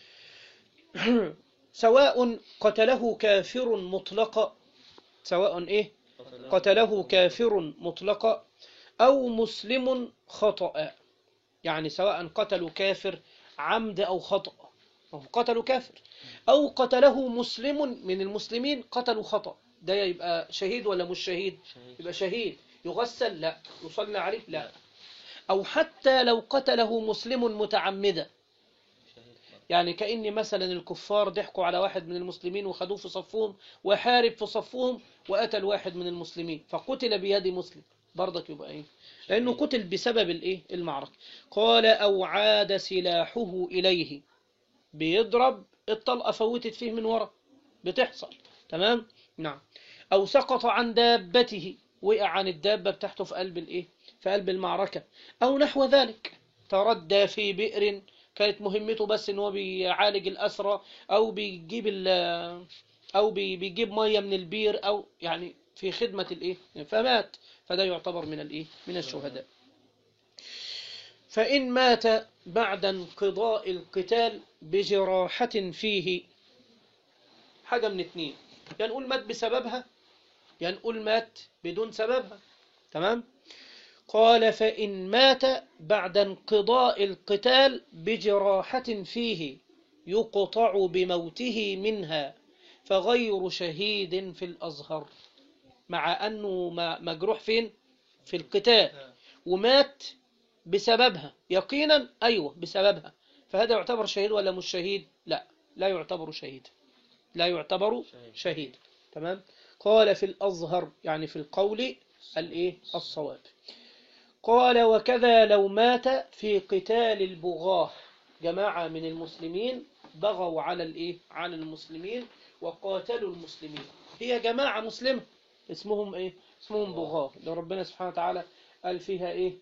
سواء قتله كافر مطلقا سواء إيه قتله كافر مطلقا أو مسلم خطأ يعني سواء قتلوا كافر عمد أو خطأ أو قتلوا كافر أو قتله مسلم من المسلمين قتلوا خطأ ده يبقى شهيد ولا مش شهيد شهيد. يبقى شهيد يغسل لا يصلى عليه لا أو حتى لو قتله مسلم متعمدا شهيد يعني كأن مثلا الكفار ضحكوا على واحد من المسلمين وخدوه في صفهم وحارب في صفهم وقتل واحد من المسلمين فقتل بيد مسلم برضك يبقى ايه لأنه قتل بسبب الايه المعركة قال أو عاد سلاحه إليه بيضرب الطلقة فوتت فيه من ورا بتحصل تمام نعم أو سقط عن دابته وقع عن الدابة بتاعته في قلب الايه في قلب المعركة أو نحو ذلك تردى في بئر كانت مهمته بس ان هو بيعالج الأسرى أو بيجيب ال- أو بي- بيجيب مية من البير أو يعني في خدمة الإيه فمات فده يعتبر من الإيه من الشهداء فإن مات بعد انقضاء القتال بجراحة فيه حاجة من اتنين يا نقول مات بسببها يا نقول مات بدون سببها تمام قال فإن مات بعد انقضاء القتال بجراحة فيه يقطع بموته منها فغير شهيد في الأزهر مع أنه ما- مجروح فين في القتال ومات بسببها يقينا أيوة بسببها فهذا يعتبر شهيد ولا مش شهيد لا لا يعتبر شهيد لا يعتبر شهيد. شهيد تمام قال في الأظهر يعني في القول الإيه الصواب قال وكذا لو مات في قتال البغاة جماعة من المسلمين بغوا على الإيه على المسلمين وقاتلوا المسلمين هي جماعة مسلمة اسمهم إيه اسمهم بغاة اللي ربنا سبحانه وتعالى قال فيها إيه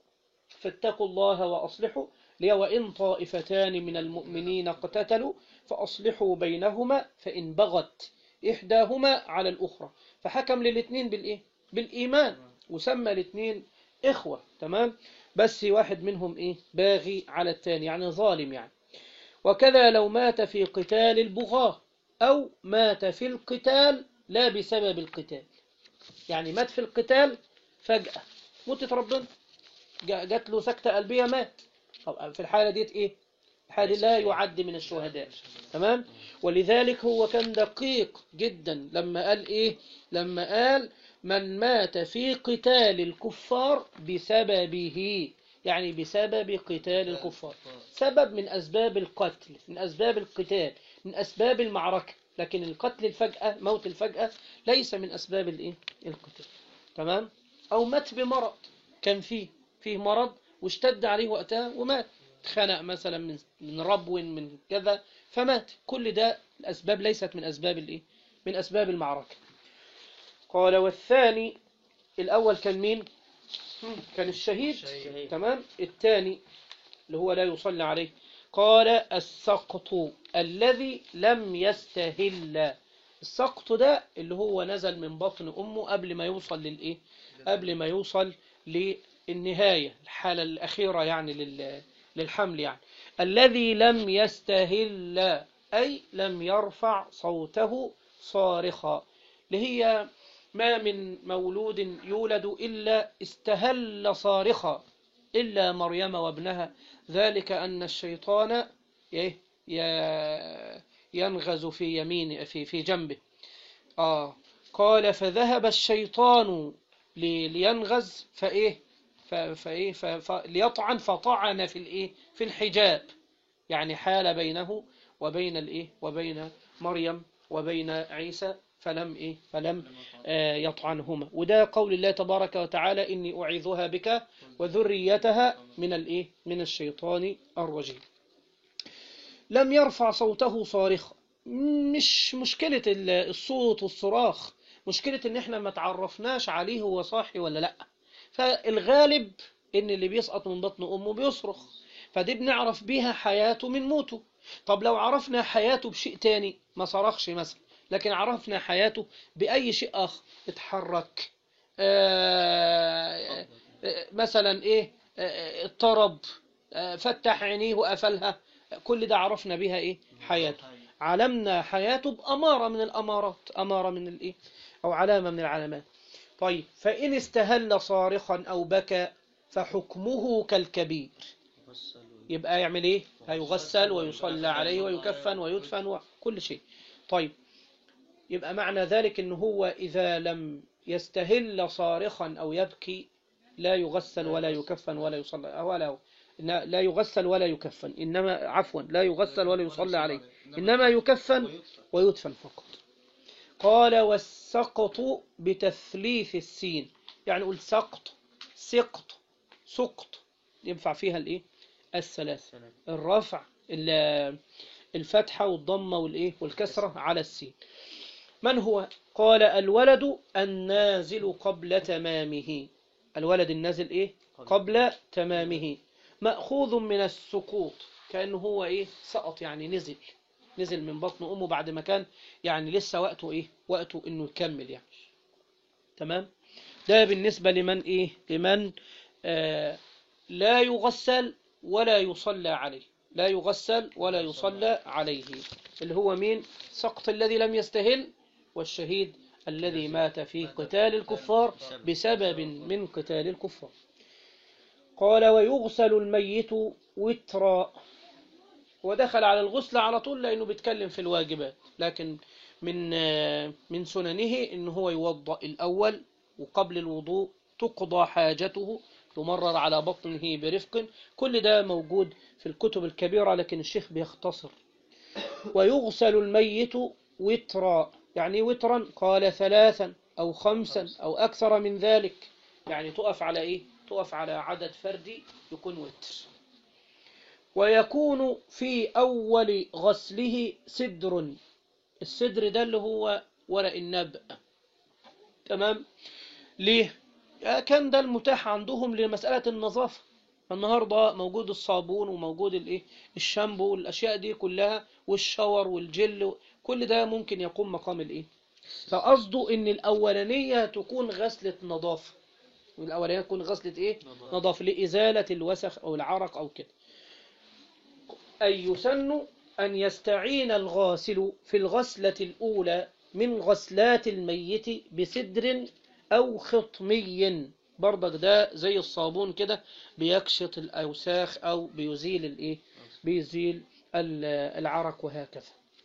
فاتقوا الله وأصلحوا لي وإن طائفتان من المؤمنين اقتتلوا فأصلحوا بينهما فإن بغت إحداهما على الأخرى فحكم للاثنين بالإيه بالإيمان وسمى الاثنين إخوة تمام بس واحد منهم إيه باغي على الثاني يعني ظالم يعني وكذا لو مات في قتال البغاة أو مات في القتال لا بسبب القتال يعني مات في القتال فجأة موتة ربنا جا- جات له سكتة قلبية مات طب في الحالة ديت إيه الحالة دي لا يعد من الشهداء تمام ولذلك هو كان دقيق جدا لما قال إيه لما قال من مات في قتال الكفار بسببه يعني بسبب قتال الكفار سبب من أسباب القتل من أسباب القتال من أسباب المعركة لكن القتل الفجأة موت الفجأة ليس من أسباب الإيه القتال تمام أو مات بمرض كان فيه فيه مرض واشتد عليه وقتها ومات خنق مثلا من من ربو من كذا فمات كل ده الأسباب ليست من أسباب الإيه من أسباب المعركة قال والثاني الأول كان مين هم، كان الشهيد شهيد. تمام الثاني اللي هو لا يصلى عليه قال السقط الذي لم يستهل السقط ده اللي هو نزل من بطن أمه قبل ما يوصل للإيه قبل ما يوصل للنهاية الحالة الأخيرة يعني لل- للحمل يعني الذي لم يستهل أي لم يرفع صوته صارخا اللي هي ما من مولود يولد إلا استهل صارخا إلا مريم وابنها ذلك أن الشيطان ي- ي- ينغز في يمين في في جنبه آه قال فذهب الشيطان لي- لينغز فإيه ف- فإيه ف- ف- ليطعن فطعن في الإيه في الحجاب يعني حال بينه وبين الإيه وبين مريم وبين عيسى فلم إيه فلم آه، يطعنهما وده قول الله تبارك وتعالى إني أعيذها بك وذريتها من الإيه من الشيطان الرجيم لم يرفع صوته صارخا مش مشكلة ال- الصوت والصراخ مشكلة إن إحنا ما تعرفناش عليه هو صاحي ولا لأ فالغالب إن اللي بيسقط من بطن أمه بيصرخ فدي بنعرف بيها حياته من موته طب لو عرفنا حياته بشيء تاني ما صرخش مثلا لكن عرفنا حياته بأي شيء آخر اتحرك آه، آه، مثلا إيه آه، اضطرب آه، فتح عينيه وقفلها كل ده عرفنا بها إيه حياته علمنا حياته بأمارة من الأمارات أمارة من الإيه أو علامة من العلامات طيب فإن استهل صارخا أو بكى فحكمه كالكبير يغسل يبقى يعمل ايه هيغسل ويصلى عليه ويكفن ويدفن وكل شيء طيب يبقى معنى ذلك ان هو اذا لم يستهل صارخا او يبكي لا يغسل ولا يكفن ولا يصلى ولا هو إن- لا يغسل ولا يكفن انما عفوا لا يغسل ولا يصلى عليه انما يكفن ويدفن فقط قال والسقط بتثليث السين يعني قول سقط سقط سقط ينفع فيها الايه الثلاث سلام الرفع ال- الفتحة والضمة والإيه والكسرة على السين من هو قال الولد النازل قبل تمامه الولد النازل إيه قبل تمامه مأخوذ من السقوط كأنه هو إيه سقط يعني نزل نزل من بطن أمه بعد ما كان يعني لسه وقته إيه وقته إنه يكمل يعني تمام ده بالنسبة لمن إيه لمن آه لا يغسل ولا يصلى عليه لا يغسل ولا يصلى عليه اللي هو مين سقط الذي لم يستهل والشهيد الذي مات في قتال الكفار بسبب من قتال الكفار قال ويغسل الميت وترا ودخل على الغسل على طول لأنه بيتكلم في الواجبات لكن من آه، من سننه إن هو يوضأ الأول وقبل الوضوء تقضى حاجته يمرر على بطنه برفق كل ده موجود في الكتب الكبيرة لكن الشيخ بيختصر ويغسل الميت وترا يعني وترا قال ثلاثا أو خمسا أو أكثر من ذلك يعني تقف على إيه تقف على عدد فردي يكون وتر ويكون في أول غسله سدر السدر ده اللي هو ورق النبأ تمام ليه آه، كان ده المتاح عندهم لمسألة النظافة النهاردة موجود الصابون وموجود الايه الشامبو والأشياء دي كلها والشاور والجل كل ده ممكن يقوم مقام الايه فقصده ان الأولانية تكون غسلة نظافة والأولانية تكون غسلة ايه نظافة. نظافة لإزالة الوسخ أو العرق أو كده أي يسن أن يستعين الغاسل في الغسلة الأولى من غسلات الميت بسدر أو خطمي برضك ده زي الصابون كده بيكشط الأوساخ أو بيزيل الإيه بيزيل ال- العرق وهكذا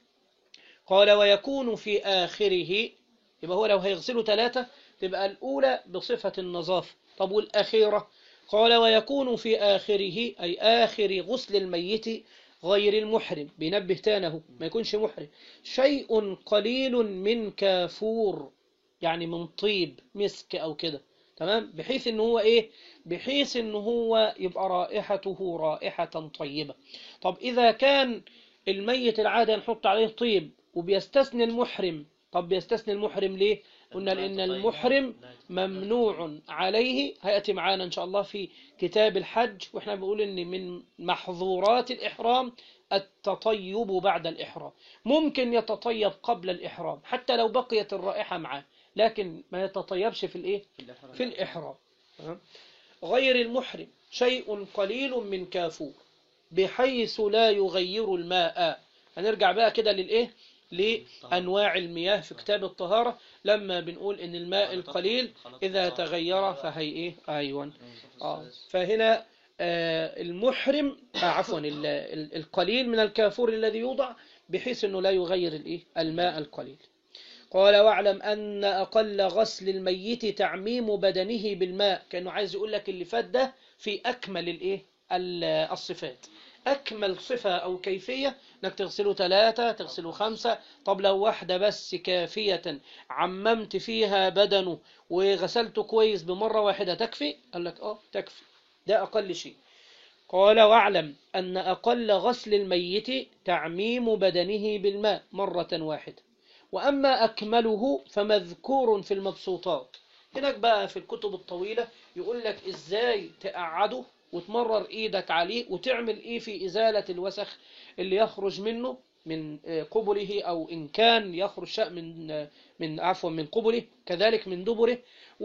قال ويكون في آخره يبقى هو لو هيغسله ثلاثة تبقى الأولى بصفة النظافة طب والأخيرة قال ويكون في آخره أي آخر غسل الميت غير المحرم بينبه تانه ما يكونش محرم شيء قليل من كافور يعني من طيب مسك أو كده تمام بحيث ان هو ايه بحيث ان هو يبقى رائحته رائحة طيبة طب اذا كان الميت العادة نحط عليه طيب وبيستثني المحرم طب بيستثني المحرم ليه قلنا لان المحرم ممنوع عليه هيأتي معانا إن شاء الله في كتاب الحج وإحنا بنقول إن من محظورات الإحرام التطيب بعد الإحرام ممكن يتطيب قبل الإحرام حتى لو بقيت الرائحة معاه لكن ما يتطيبش في الإيه في الإحرام تمام؟ غير المحرم شيء قليل من كافور بحيث لا يغير الماء هنرجع بقى كده للإيه لأنواع المياه في كتاب الطهارة لما بنقول إن الماء القليل إذا تغير فهي إيه أيوة آه. فهنا آه المحرم آه عفوا ال- ال- القليل من الكافور الذي يوضع بحيث أنه لا يغير الإيه الماء القليل قال واعلم أن أقل غسل الميت تعميم بدنه بالماء كأنه عايز يقول لك اللي فات ده في أكمل الإيه ال- الصفات أكمل صفة أو كيفية انك تغسله ثلاثة تغسله خمسة طب لو واحدة بس كافية عممت فيها بدنه وغسلته كويس بمرة واحدة تكفي قال لك اه تكفي ده أقل شيء قال واعلم أن أقل غسل الميت تعميم بدنه بالماء مرة واحدة وأما أكمله فمذكور في المبسوطات هناك بقى في الكتب الطويلة يقول لك إزاي تقعده وتمرر إيدك عليه وتعمل إيه في إزالة الوسخ اللي يخرج منه من آه، قبله أو إن كان يخرج شيء من آه، من عفوا من قبله كذلك من دبره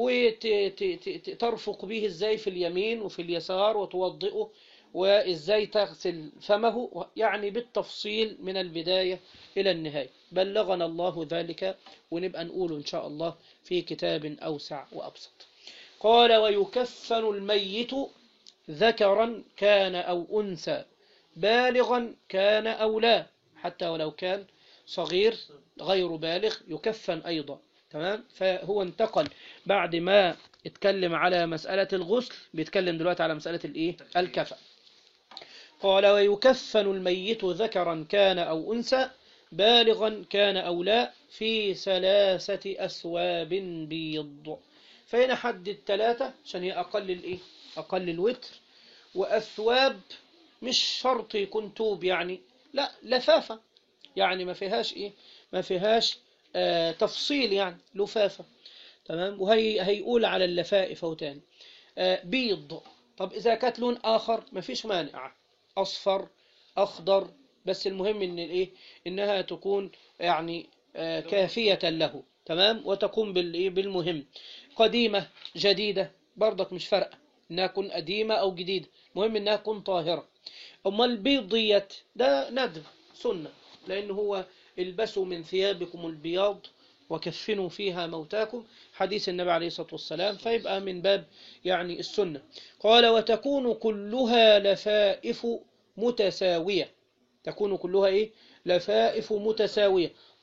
وترفق به إزاي في اليمين وفي اليسار وتوضئه وإزاي تغسل فمه يعني بالتفصيل من البداية إلى النهاية بلغنا الله ذلك ونبقى نقوله إن شاء الله في كتاب أوسع وأبسط قال ويكفن الميت ذكرا كان أو أنثى بالغا كان أو لا حتى ولو كان صغير غير بالغ يكفن أيضا تمام فهو انتقل بعد ما اتكلم على مسألة الغسل بيتكلم دلوقتي على مسألة الإيه الكفن قال ويكفن الميت ذكرا كان أو أنثى بالغا كان أو لا في ثلاثة أثواب بيض فهنا حدد ثلاثة عشان هي أقل الإيه أقل الوتر وأثواب مش شرط يكون توب يعني لا لفافة يعني ما فيهاش إيه ما فيهاش آه تفصيل يعني لفافة تمام وهي هيقول على اللفائف أو تاني آه بيض طب إذا كانت لون آخر ما فيش مانع أصفر أخضر بس المهم إن الإيه إنها تكون يعني آه كافية له تمام وتقوم بالإيه بالمهم قديمة جديدة برضك مش فارقة إنها تكون قديمة أو جديدة مهم إنها تكون طاهرة أما البيض ديت ده ندب سنة لأن هو البسوا من ثيابكم البياض وكفنوا فيها موتاكم حديث النبي عليه الصلاة والسلام فيبقى من باب يعني السنة قال وتكون كلها لفائف متساوية تكون كلها إيه لفائف متساوية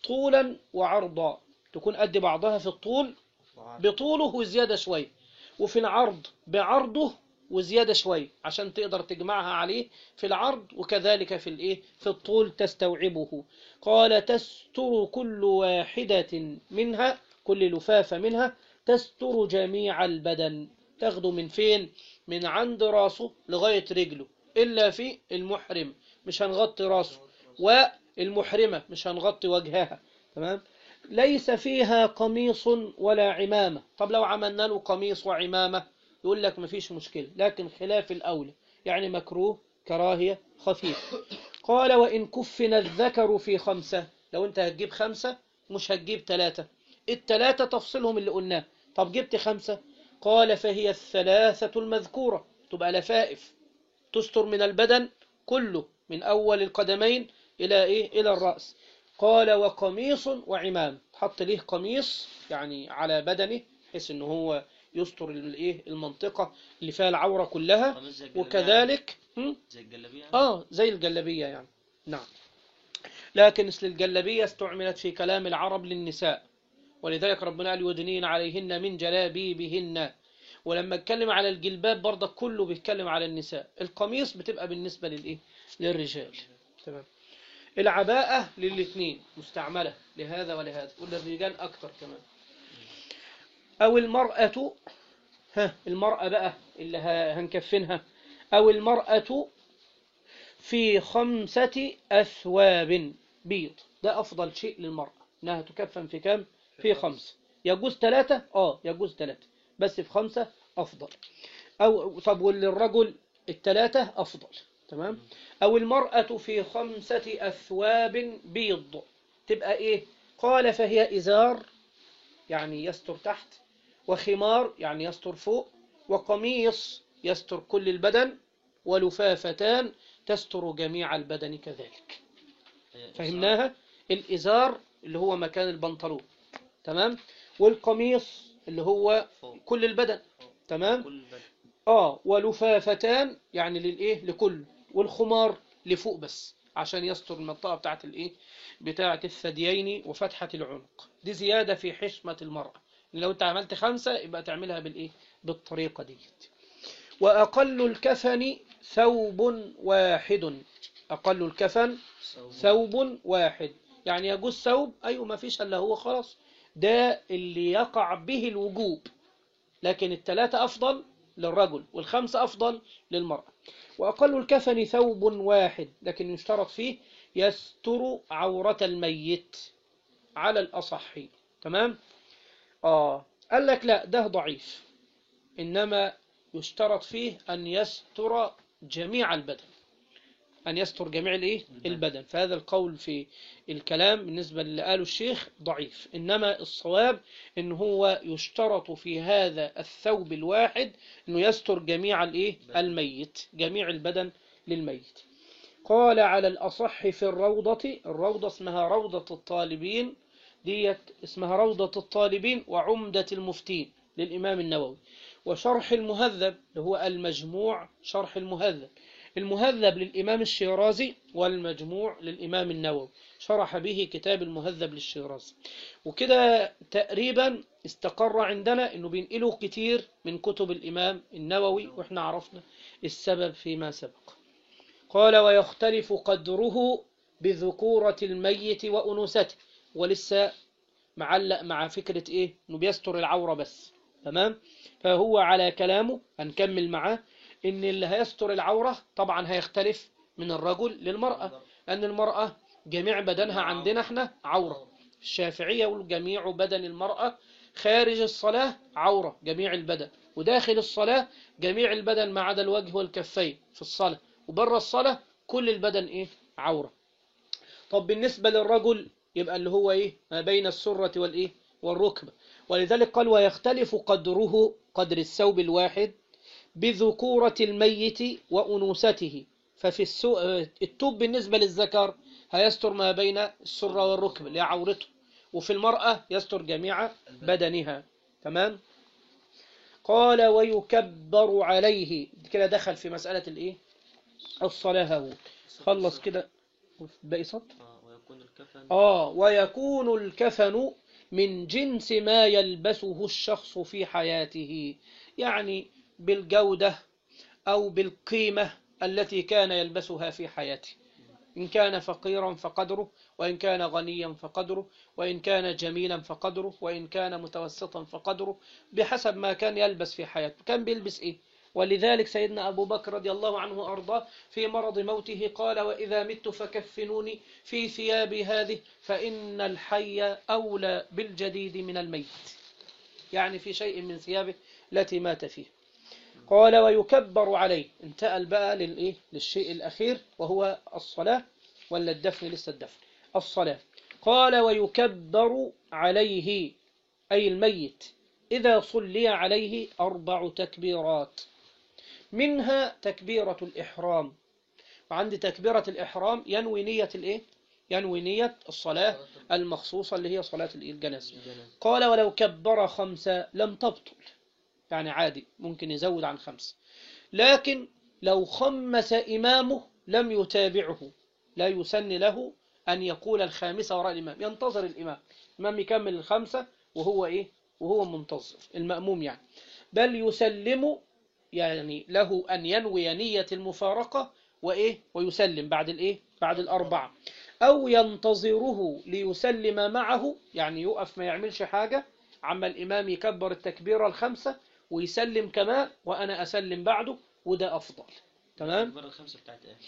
طولا وعرضا تكون قد بعضها في الطول بطوله وزيادة شوية وفي العرض بعرضه وزيادة شوية عشان تقدر تجمعها عليه في العرض وكذلك في الايه في الطول تستوعبه قال تستر كل واحدة منها كل لفافة منها تستر جميع البدن تاخده من فين من عند راسه لغاية رجله إلا في المحرم مش هنغطي راسه والمحرمة مش هنغطي وجهها تمام ليس فيها قميص ولا عمامة طب لو عملنا له قميص وعمامة يقول لك مفيش مشكلة لكن خلاف الأولى يعني مكروه كراهية خفيف قال وإن كفن الذكر في خمسة لو أنت هتجيب خمسة مش هتجيب ثلاثة الثلاثة تفصلهم اللي قلناه طب جبت خمسة قال فهي الثلاثة المذكورة تبقى لفائف تستر من البدن كله من أول القدمين إلى إيه إلى الرأس قال وقميص وعمام حط ليه قميص يعني على بدنه بحيث إن هو يستر الإيه المنطقة اللي فيها العورة كلها قميص زي الجلابية وكذلك هم؟ زي الجلابية آه زي الجلبية يعني نعم لكن مثل الجلبية استعملت في كلام العرب للنساء ولذلك ربنا قال يدنين عليهن من جلابيبهن ولما اتكلم على الجلباب برضه كله بيتكلم على النساء القميص بتبقى بالنسبة للإيه للرجال تمام العباءة للاثنين مستعملة لهذا ولهذا وللرجال أكتر كمان أو المرأة ها المرأة بقى اللي ه- هنكفنها أو المرأة في خمسة أثواب بيض ده أفضل شيء للمرأة إنها تكفن في كام؟ في خمسة يجوز ثلاثة؟ آه يجوز ثلاثة بس في خمسة أفضل أو طب وللرجل الثلاثة أفضل تمام؟ أو المرأة في خمسة أثواب بيض تبقى إيه؟ قال فهي إزار يعني يستر تحت وخمار يعني يستر فوق وقميص يستر كل البدن ولفافتان تستر جميع البدن كذلك هي فهمناها الإزار اللي هو مكان البنطلون تمام والقميص اللي هو فوق. كل البدن تمام كل البدن اه ولفافتان يعني للايه لكل والخمار لفوق بس عشان يستر المنطقة بتاعت الايه بتاعت الثديين وفتحة العنق دي زيادة في حشمة المرأة لو انت عملت خمسة يبقى تعملها بالايه بالطريقة دي وأقل الكفن ثوب واحد أقل الكفن ثوب واحد يعني يجوز ثوب أيوة ما فيش إلا هو خلاص ده اللي يقع به الوجوب لكن الثلاثة أفضل للرجل والخمسة أفضل للمرأة وأقل الكفن ثوب واحد لكن يشترط فيه يستر عورة الميت على الأصح تمام آه قال لك لا ده ضعيف إنما يشترط فيه أن يستر جميع البدن أن يستر جميع الإيه؟ البدن فهذا القول في الكلام بالنسبة اللي قاله الشيخ ضعيف إنما الصواب إن هو يشترط في هذا الثوب الواحد إنه يستر جميع الإيه؟ الميت جميع البدن للميت قال على الأصح في الروضة الروضة اسمها روضة الطالبين ديت اسمها روضة الطالبين وعمدة المفتين للإمام النووي وشرح المهذب اللي هو المجموع شرح المهذب المهذب للإمام الشيرازي والمجموع للإمام النووي شرح به كتاب المهذب للشيرازي وكده تقريبا استقر عندنا انه بينقلوا كتير من كتب الإمام النووي واحنا عرفنا السبب فيما سبق قال ويختلف قدره بذكورة الميت وأنوثته ولسه معلق مع فكرة ايه انه بيستر العورة بس تمام فهو على كلامه هنكمل معاه ان اللي هيستر العورة طبعا هيختلف من الرجل للمرأة لأن المرأة جميع بدنها عندنا احنا عورة الشافعية والجميع بدن المرأة خارج الصلاة عورة جميع البدن وداخل الصلاة جميع البدن ما عدا الوجه والكفين في الصلاة وبره الصلاة كل البدن ايه عورة طب بالنسبة للرجل يبقى اللي هو ايه ما بين السرة والايه والركبة ولذلك قال ويختلف قدره قدر الثوب الواحد بذكورة الميت وأنوثته ففي السو... التوب بالنسبة للذكر هيستر ما بين السرة والركبة اللي هي عورته وفي المرأة يستر جميع بدنها تمام قال ويكبر عليه كده دخل في مسألة الايه الصلاة هو خلص كده باقي سطر آه، ويكون الكفن كفن آه ويكون الكفن من جنس ما يلبسه الشخص في حياته يعني بالجودة أو بالقيمة التي كان يلبسها في حياته إن كان فقيرا فقدره وإن كان غنيا فقدره وإن كان جميلا فقدره وإن كان متوسطا فقدره بحسب ما كان يلبس في حياته كان بيلبس إيه ولذلك سيدنا أبو بكر رضي الله عنه وأرضاه في مرض موته قال وإذا مت فكفنوني في ثيابي هذه فإن الحي أولى بالجديد من الميت يعني في شيء من ثيابه التي مات فيه قال ويكبر عليه انتقل بقى للإيه؟ للشيء الأخير وهو الصلاة ولا الدفن لسه الدفن الصلاة قال ويكبر عليه أي الميت إذا صلي عليه أربع تكبيرات منها تكبيرة الإحرام وعند تكبيرة الإحرام ينوي نية الإيه؟ ينوي نية الصلاة المخصوصة اللي هي صلاة الجنازة الجنازة. قال ولو كبر خمسة لم تبطل يعني عادي ممكن يزود عن خمسة لكن لو خمس إمامه لم يتابعه لا يسن له أن يقول الخامسة وراء الإمام ينتظر الإمام الإمام يكمل الخمسة وهو إيه وهو منتظر المأموم يعني بل يسلم يعني له أن ينوي نية المفارقة وإيه ويسلم بعد الإيه بعد الأربعة أو ينتظره ليسلم معه يعني يقف ما يعملش حاجة عما الإمام يكبر التكبيرة الخمسة ويسلم كمان وأنا أسلم بعده وده أفضل تمام التكبيرة الخمسة بتاعت ايه؟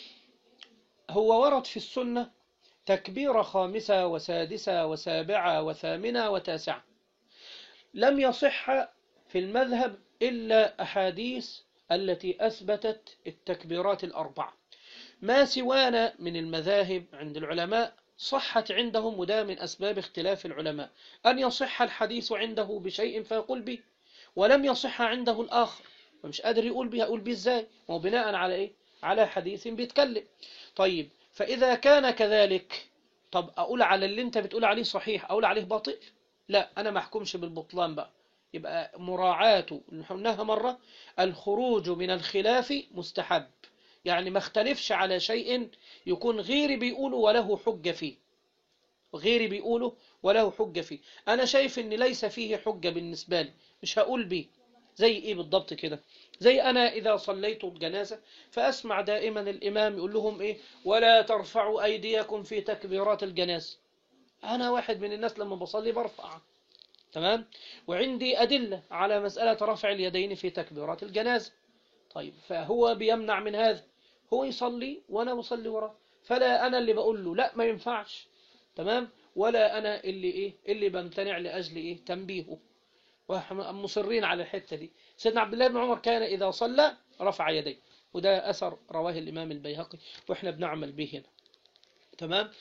هو ورد في السنة تكبيرة خامسة وسادسة وسابعة وثامنة وتاسعة لم يصح في المذهب إلا أحاديث التي أثبتت التكبيرات الأربعة ما سوانا من المذاهب عند العلماء صحت عندهم وده من أسباب اختلاف العلماء أن يصح الحديث عنده بشيء فيقول به ولم يصح عنده الآخر فمش قادر يقول به أقول به إزاي ما هو بناء على إيه على حديث بيتكلم طيب فإذا كان كذلك طب أقول على اللي أنت بتقول عليه صحيح أقول عليه باطل لا أنا ما أحكمش بالبطلان بقى يبقى مراعاة اللي قلناها مرة الخروج من الخلاف مستحب يعني ما اختلفش على شيء يكون غيري بيقوله وله حجة فيه غيري بيقوله وله حجة فيه أنا شايف إن ليس فيه حجة بالنسبة لي مش هقول بيه زي إيه بالضبط كده زي أنا إذا صليت الجنازة فأسمع دائما الإمام يقول لهم إيه ولا ترفعوا أيديكم في تكبيرات الجنازة أنا واحد من الناس لما بصلي برفع تمام وعندي أدلة على مسألة رفع اليدين في تكبيرات الجنازة طيب فهو بيمنع من هذا هو يصلي وأنا بصلي وراه فلا أنا اللي بقول له لا ما ينفعش تمام ولا أنا اللي إيه اللي بمتنع لأجل إيه تنبيهه ومصرين على الحتة دي سيدنا عبد الله بن عمر كان إذا صلى رفع يديه وده أثر رواه الإمام البيهقي وإحنا بنعمل به هنا تمام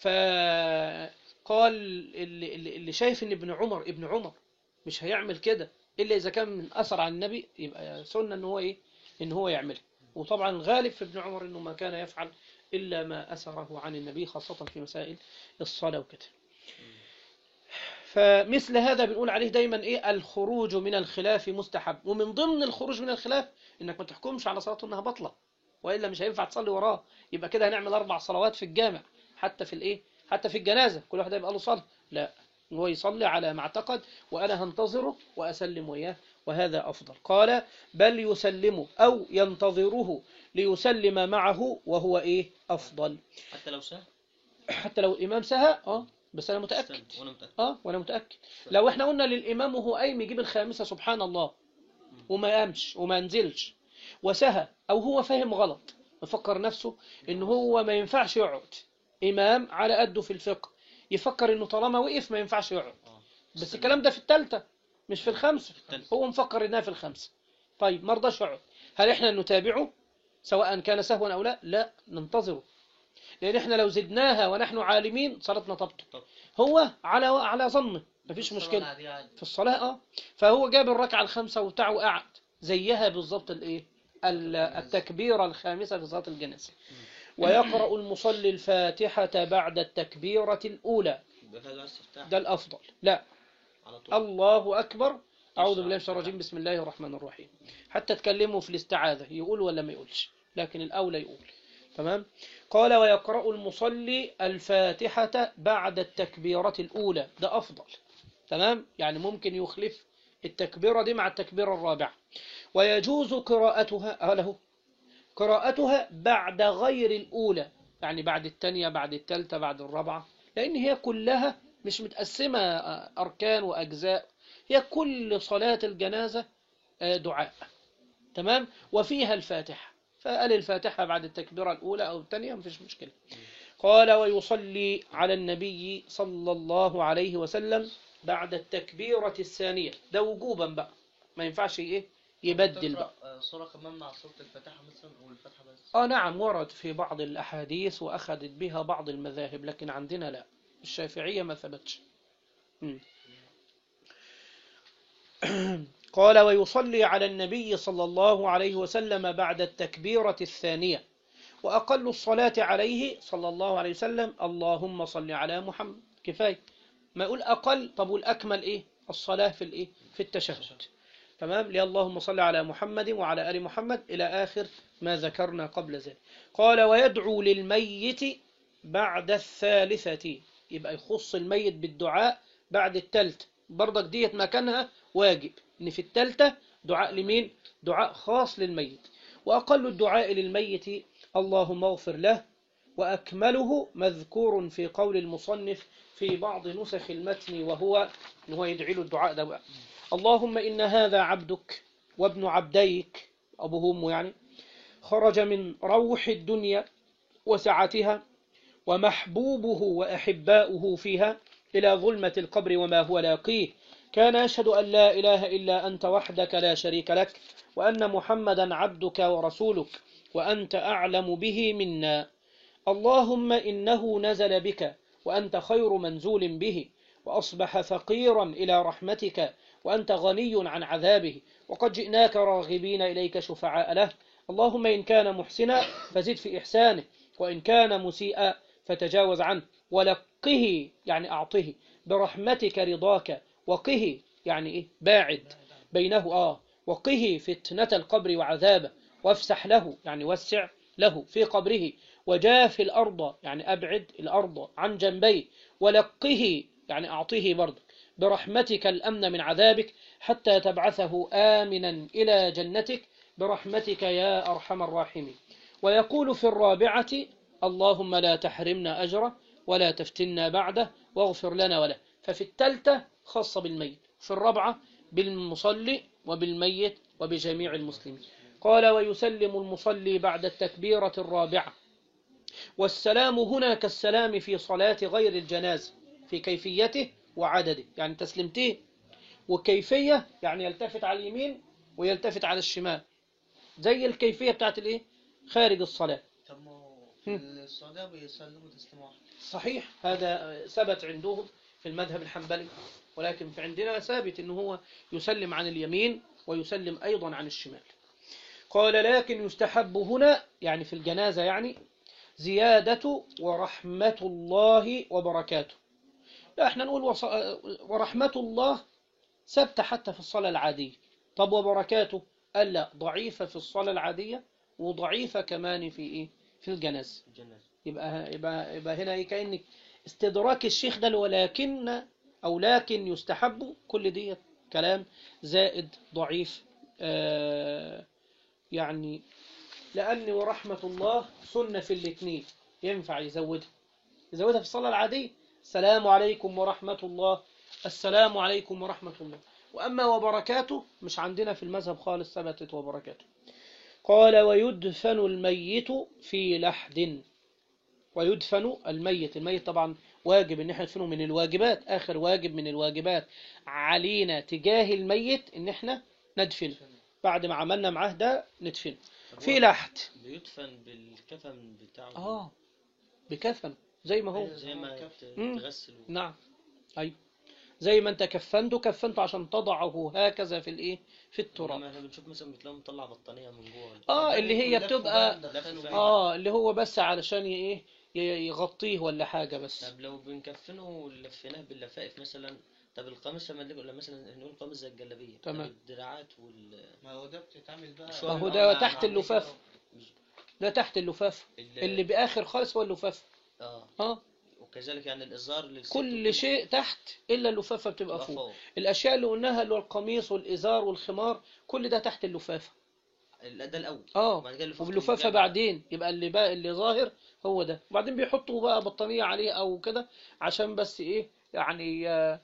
فقال اللي, اللي اللي شايف ان ابن عمر ابن عمر مش هيعمل كده الا اذا كان من اثر عن النبي يبقى سنه ان هو ايه ان هو يعملها وطبعا الغالب في ابن عمر انه ما كان يفعل الا ما اثره عن النبي خاصه في مسائل الصلاه وكده فمثل هذا بنقول عليه دايما ايه الخروج من الخلاف مستحب ومن ضمن الخروج من الخلاف انك ما تحكمش على صلاته انها بطله والا مش هينفع تصلي وراه يبقى كده هنعمل اربع صلوات في الجامع حتى في الايه حتى في الجنازه كل واحد يبقى له صلاه لا هو يصلي على ما اعتقد وانا هنتظره واسلم وياه وهذا افضل قال بل يسلمه او ينتظره ليسلم معه وهو ايه افضل حتى لو سهل حتى لو الامام سهى اه بس انا متاكد استنى، وانا متأكد اه وانا متاكد لو احنا قلنا للامام وهو قايم يجيب الخامسه سبحان الله وما قامش وما نزلش وسهى او هو فاهم غلط مفكر نفسه ان هو ما ينفعش يقعد امام على قده في الفقه يفكر انه طالما وقف ما ينفعش يقعد اه بس الكلام ده في الثالثه مش في الخمسه التالتة. هو مفكر انها في الخمسه طيب ما رضاش يقعد هل احنا نتابعه سواء كان سهوا او لا لا ننتظره لان احنا لو زدناها ونحن عالمين صلاتنا تبطل طب. هو على على ظنه مفيش الصلاة مشكله العادية عادي. في الصلاة اه فهو جاب الركعة الخامسة وبتاعه وقعد زيها بالظبط الايه ال- التكبيرة الخامسة في صلاة الجنازة ويقرأ المصلي الفاتحة بعد التكبيرة الأولى يبقى فيها جواز استفتاح ده الأفضل لا على طول الله أكبر أعوذ بالله من الشيطان الرجيم بسم الله الرحمن الرحيم حتى تكلموا في الاستعاذة يقول ولا ما يقولش لكن الأولى يقول تمام قال ويقرأ المصلي الفاتحة بعد التكبيرة الأولى ده أفضل تمام يعني ممكن يخلف التكبيرة دي مع التكبيرة الرابعة ويجوز قراءتها له قراءتها بعد غير الأولى يعني بعد الثانية بعد الثالثة بعد الرابعة لأن هي كلها مش متقسمة أركان وأجزاء هي كل صلاة الجنازة آه، دعاء تمام وفيها الفاتحة فقال الفاتحة بعد التكبيرة الأولى أو الثانية مفيش مشكلة قال ويصلي على النبي صلى الله عليه وسلم بعد التكبيرة الثانية ده وجوبا بقى ما ينفعش إيه يبدل بقى تقرأ، آه، صورة كمان مع صورة الفاتحة مثلا والفاتحة بس آه نعم ورد في بعض الأحاديث وأخذت بها بعض المذاهب لكن عندنا لا الشافعية ما ثبتش مم. قال ويصلي على النبي صلى الله عليه وسلم بعد التكبيرة الثانية وأقل الصلاة عليه صلى الله عليه وسلم اللهم صل على محمد كفاية ما يقول أقل طب والأكمل إيه الصلاة في الإيه في التشهد تمام لي اللهم صل على محمد وعلى آل محمد إلى آخر ما ذكرنا قبل ذلك قال ويدعو للميت بعد الثالثة يبقى يخص الميت بالدعاء بعد التالت برضك ديت مكانها واجب ان في التالتة دعاء لمين دعاء خاص للميت وأقل الدعاء للميت اللهم اغفر له وأكمله مذكور في قول المصنف في بعض نسخ المتن وهو إن هو يدعي له الدعاء ده بقى. اللهم إن هذا عبدك وابن عبديك أبوه وأمه يعني خرج من روح الدنيا وسعتها ومحبوبه وأحباؤه فيها إلى ظلمة القبر وما هو لاقيه كان يشهد أن لا إله إلا أنت وحدك لا شريك لك وأن محمدا عبدك ورسولك وأنت أعلم به منا اللهم إنه نزل بك وأنت خير منزول به وأصبح فقيرا إلى رحمتك وأنت غني عن عذابه وقد جئناك راغبين إليك شفعاء له اللهم إن كان محسنا فزد في إحسانه وإن كان مسيئا فتجاوز عنه ولقه يعني أعطه برحمتك رضاك وقه يعني إيه باعد بينه آه وقه فتنة القبر وعذابه وافسح له يعني وسع له في قبره وجاف الأرض يعني أبعد الأرض عن جنبيه ولقه يعني أعطيه برضه برحمتك الأمن من عذابك حتى تبعثه آمنا إلى جنتك برحمتك يا أرحم الراحمين ويقول في الرابعة اللهم لا تحرمنا أجره ولا تفتنا بعده واغفر لنا وله ففي التالتة خاصة بالميت في الرابعة بالمصلي وبالميت وبجميع المسلمين قال ويسلم المصلي بعد التكبيرة الرابعة والسلام هنا كالسلام في صلاة غير الجنازة في كيفيته وعدده يعني تسلمته وكيفية يعني يلتفت على اليمين ويلتفت على الشمال زي الكيفية بتاعت الايه خارج الصلاة طب ما هو في هم. السعودية بيسلموا تسليم واحد صحيح هذا ثبت عندهم في المذهب الحنبلي ولكن في عندنا ثابت انه هو يسلم عن اليمين ويسلم ايضا عن الشمال قال لكن يستحب هنا يعني في الجنازة يعني زيادة ورحمة الله وبركاته لا احنا نقول وص... ورحمة الله ثابتة حتى في الصلاة العادية طب وبركاته قال لا ضعيفة في الصلاة العادية وضعيفة كمان في ايه في الجنازة الجنازة يبقى يبقى يبقى هنا ايه كأن استدراك الشيخ ده ولكن او لكن يستحب كل دي كلام زائد ضعيف آه يعني لأن ورحمة الله سنة في الاثنين ينفع يزودها يزودها في الصلاة العادية السلام عليكم ورحمة الله السلام عليكم ورحمة الله وأما وبركاته مش عندنا في المذهب خالص ثبتت وبركاته قال ويدفن الميت في لحد ويدفن الميت الميت طبعا واجب ان احنا ندفنه من الواجبات اخر واجب من الواجبات علينا تجاه الميت ان احنا ندفنه بعد ما عملنا معاه ده ندفنه طب في هو لحد بيدفن بالكفن بتاعه اه بكفن زي ما هو زي ما مم. ت- تغسل نعم أي زي ما انت كفنته كفنته عشان تضعه هكذا في الايه في التراب إنما احنا بنشوف مثلا بتلاقي مطلع بطانية من جوه اه اللي هي ولفوا بتبقى بقى ندخلوا اه اللي هو بس علشان ي- ايه ي- يغطيه ولا حاجة بس طب لو بنكفنه ولفيناه باللفائف مثلا طب القميص لما نقول مثلا نقول قميص زي الجلابية طب تمام. الدراعات وال ما هو ده بتتعمل بقى ما هو مع- ده مع- تحت مع- اللفاف. ده تحت اللفافة ال- اللي بآخر خالص هو اللفافة اه اه وكذلك يعني الازار للست كل شيء تحت إلا اللفافة بتبقى يبقى فوق فوق الأشياء اللي قلناها اللي هو القميص والإزار والخمار كل ده تحت اللفافة ال- ده الاول اه وبعد كده اللفافة وباللفافة تقوم جاية بعدين يبقى اللي بقى اللي ظاهر هو ده وبعدين بيحطوا بقى بطانية عليه أو كده عشان بس إيه يعني آه،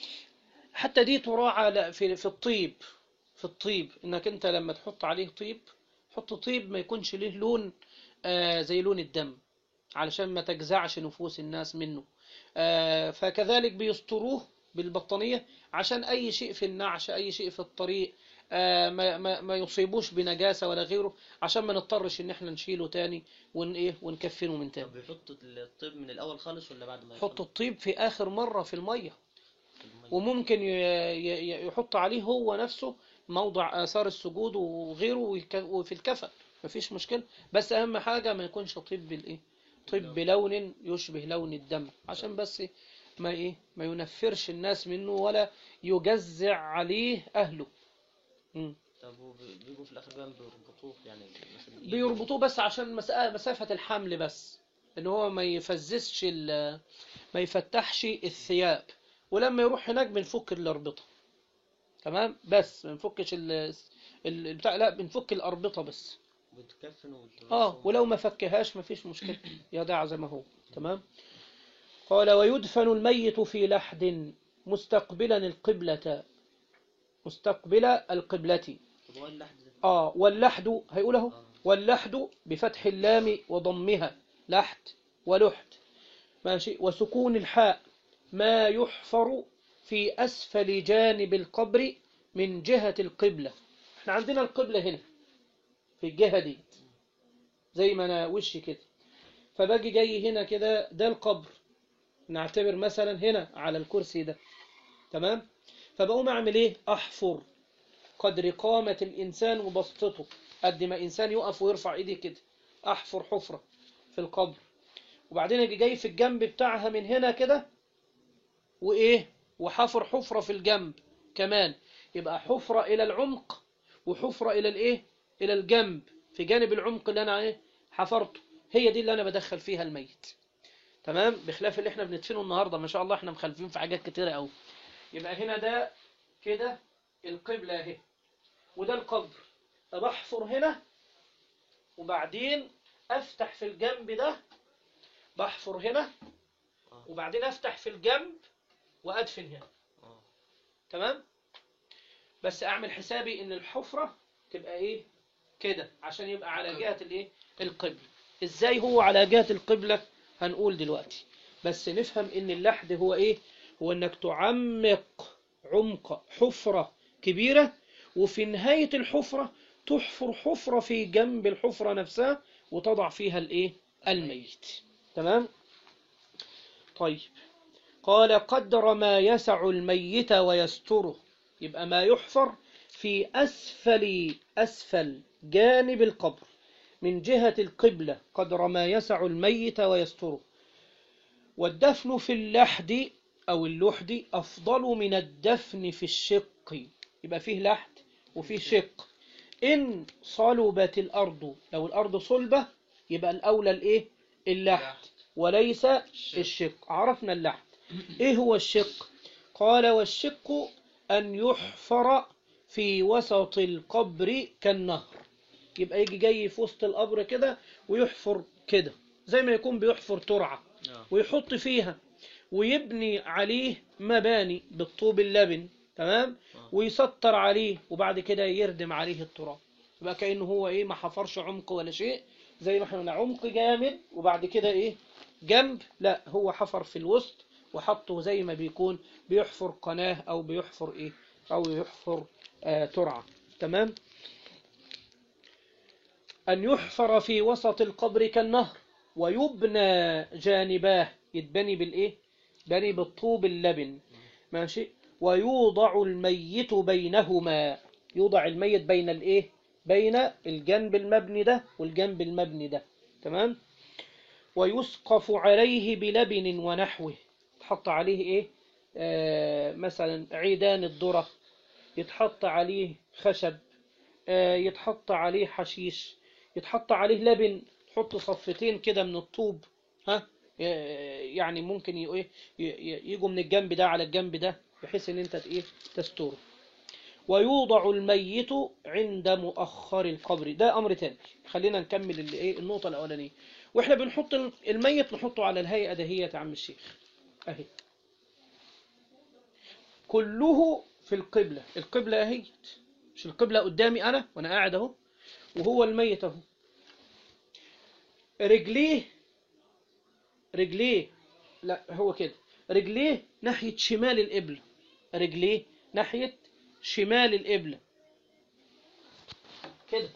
حتى دي تراعى لا- في في الطيب في الطيب إنك أنت لما تحط عليه طيب حط طيب ما يكونش ليه لون آه، زي لون الدم علشان ما تجزعش نفوس الناس منه آه، فكذلك بيستروه بالبطانية عشان أي شيء في النعش أي شيء في الطريق آه، ما, ما, ما يصيبوش بنجاسة ولا غيره عشان ما نضطرش إن احنا نشيله تاني ون إيه ونكفنه من تاني طب بيحطوا الطيب من الاول خالص ولا بعد ما يحط الطيب في آخر مرة في المية في المية؟ وممكن ي- ي- ي- يحط عليه هو نفسه موضع آثار السجود وغيره ويك- وفي الكفن مفيش مشكلة بس أهم حاجة ما يكونش طيب بالإيه طيب بلون يشبه لون الدم عشان بس ما إيه ما ينفرش الناس منه ولا يجزع عليه أهله مم. طب وبي- بيجوا في الاخر بقى بيربطوه يعني مثلا إيده. بيربطوه بس عشان مسا- مسافة الحمل بس ان هو ما يفززش ال- ما يفتحش الثياب ولما يروح هناك بنفك الاربطة تمام بس ما بنفكش ال ال- بتاع لا بنفك الاربطة بس بتكفن وت- اه ولو ما فكهاش ما فيش مشكلة يدع زي ما هو تمام قال ويدفن الميت في لحد مستقبلا القبلة مستقبل القبلة طب هو اللحد ده اه واللحد هيقوله آه. واللحد بفتح اللام وضمها لحد ولحد ماشي وسكون الحاء ما يحفر في أسفل جانب القبر من جهة القبلة احنا عندنا القبلة هنا في الجهة دي زي ما انا وشي كده فباجي جاي هنا كده ده القبر نعتبر مثلا هنا على الكرسي ده تمام فبقوم اعمل ايه احفر قدر قامة الإنسان وبسطته قد ما إنسان يقف ويرفع إيديه كده أحفر حفرة في القبر وبعدين أجي جاي في الجنب بتاعها من هنا كده وإيه وحفر حفرة في الجنب كمان يبقى حفرة إلى العمق وحفرة إلى الإيه إلى الجنب في جانب العمق اللي أنا إيه حفرته هي دي اللي أنا بدخل فيها الميت تمام بخلاف اللي احنا بندفنه النهارده ما شاء الله احنا مخالفين في حاجات كتيرة قوي يبقى هنا ده كده القبلة اهي وده القبر بحفر هنا وبعدين افتح في الجنب ده بحفر هنا وبعدين افتح في الجنب وادفن هنا اه تمام بس اعمل حسابي ان الحفرة تبقى ايه كده عشان يبقى على جهة الايه القبلة ازاي هو على جهة القبلة هنقول دلوقتي بس نفهم ان اللحد هو ايه هو انك تعمق عمق حفرة كبيرة وفي نهاية الحفرة تحفر حفرة في جنب الحفرة نفسها وتضع فيها الايه الميت تمام طيب قال قدر ما يسع الميت ويستره يبقى ما يحفر في أسفل أسفل جانب القبر من جهة القبلة قدر ما يسع الميت ويستره والدفن في اللحد أو اللحد أفضل من الدفن في الشق يبقى فيه لحد وفيه شق إن صلبت الأرض لو الأرض صلبة يبقى الأولى الإيه اللحد وليس الشق عرفنا اللحد إيه هو الشق قال والشق أن يحفر في وسط القبر كالنهر يبقى يجي جاي في وسط القبر كده ويحفر كده زي ما يكون بيحفر ترعة اه ويحط فيها ويبني عليه مباني بالطوب اللبن تمام آه. ويسطر عليه وبعد كده يردم عليه التراب يبقى كأنه هو ايه ما حفرش عمق ولا شيء زي ما احنا قلنا عمق جامد وبعد كده ايه جنب لا هو حفر في الوسط وحطه زي ما بيكون بيحفر قناة او بيحفر ايه او يحفر آه ترعة تمام أن يحفر في وسط القبر كالنهر ويبنى جانباه يتبني بالإيه؟ بني بالطوب اللبن ماشي ويوضع الميت بينهما يوضع الميت بين الإيه؟ بين الجنب المبني ده والجنب المبني ده تمام ويسقف عليه بلبن ونحوه تحط عليه إيه؟ آه مثلا عيدان الذرة يتحط عليه خشب آه، يتحط عليه حشيش يتحط عليه لبن تحط صفتين كده من الطوب ها ي- يعني ممكن ي- إيه ي- ي- يجوا من الجنب ده على الجنب ده بحيث ان انت ايه تستره ويوضع الميت عند مؤخر القبر ده امر تاني خلينا نكمل اللي ايه النقطه الاولانيه واحنا بنحط الميت نحطه على الهيئه دهيت يا عم الشيخ اهي كله في القبله القبله اهيت مش القبله قدامي انا وانا قاعد اهو وهو الميت اهو رجليه رجليه لا هو كده رجليه ناحيه شمال القبله رجليه ناحيه شمال القبلة كده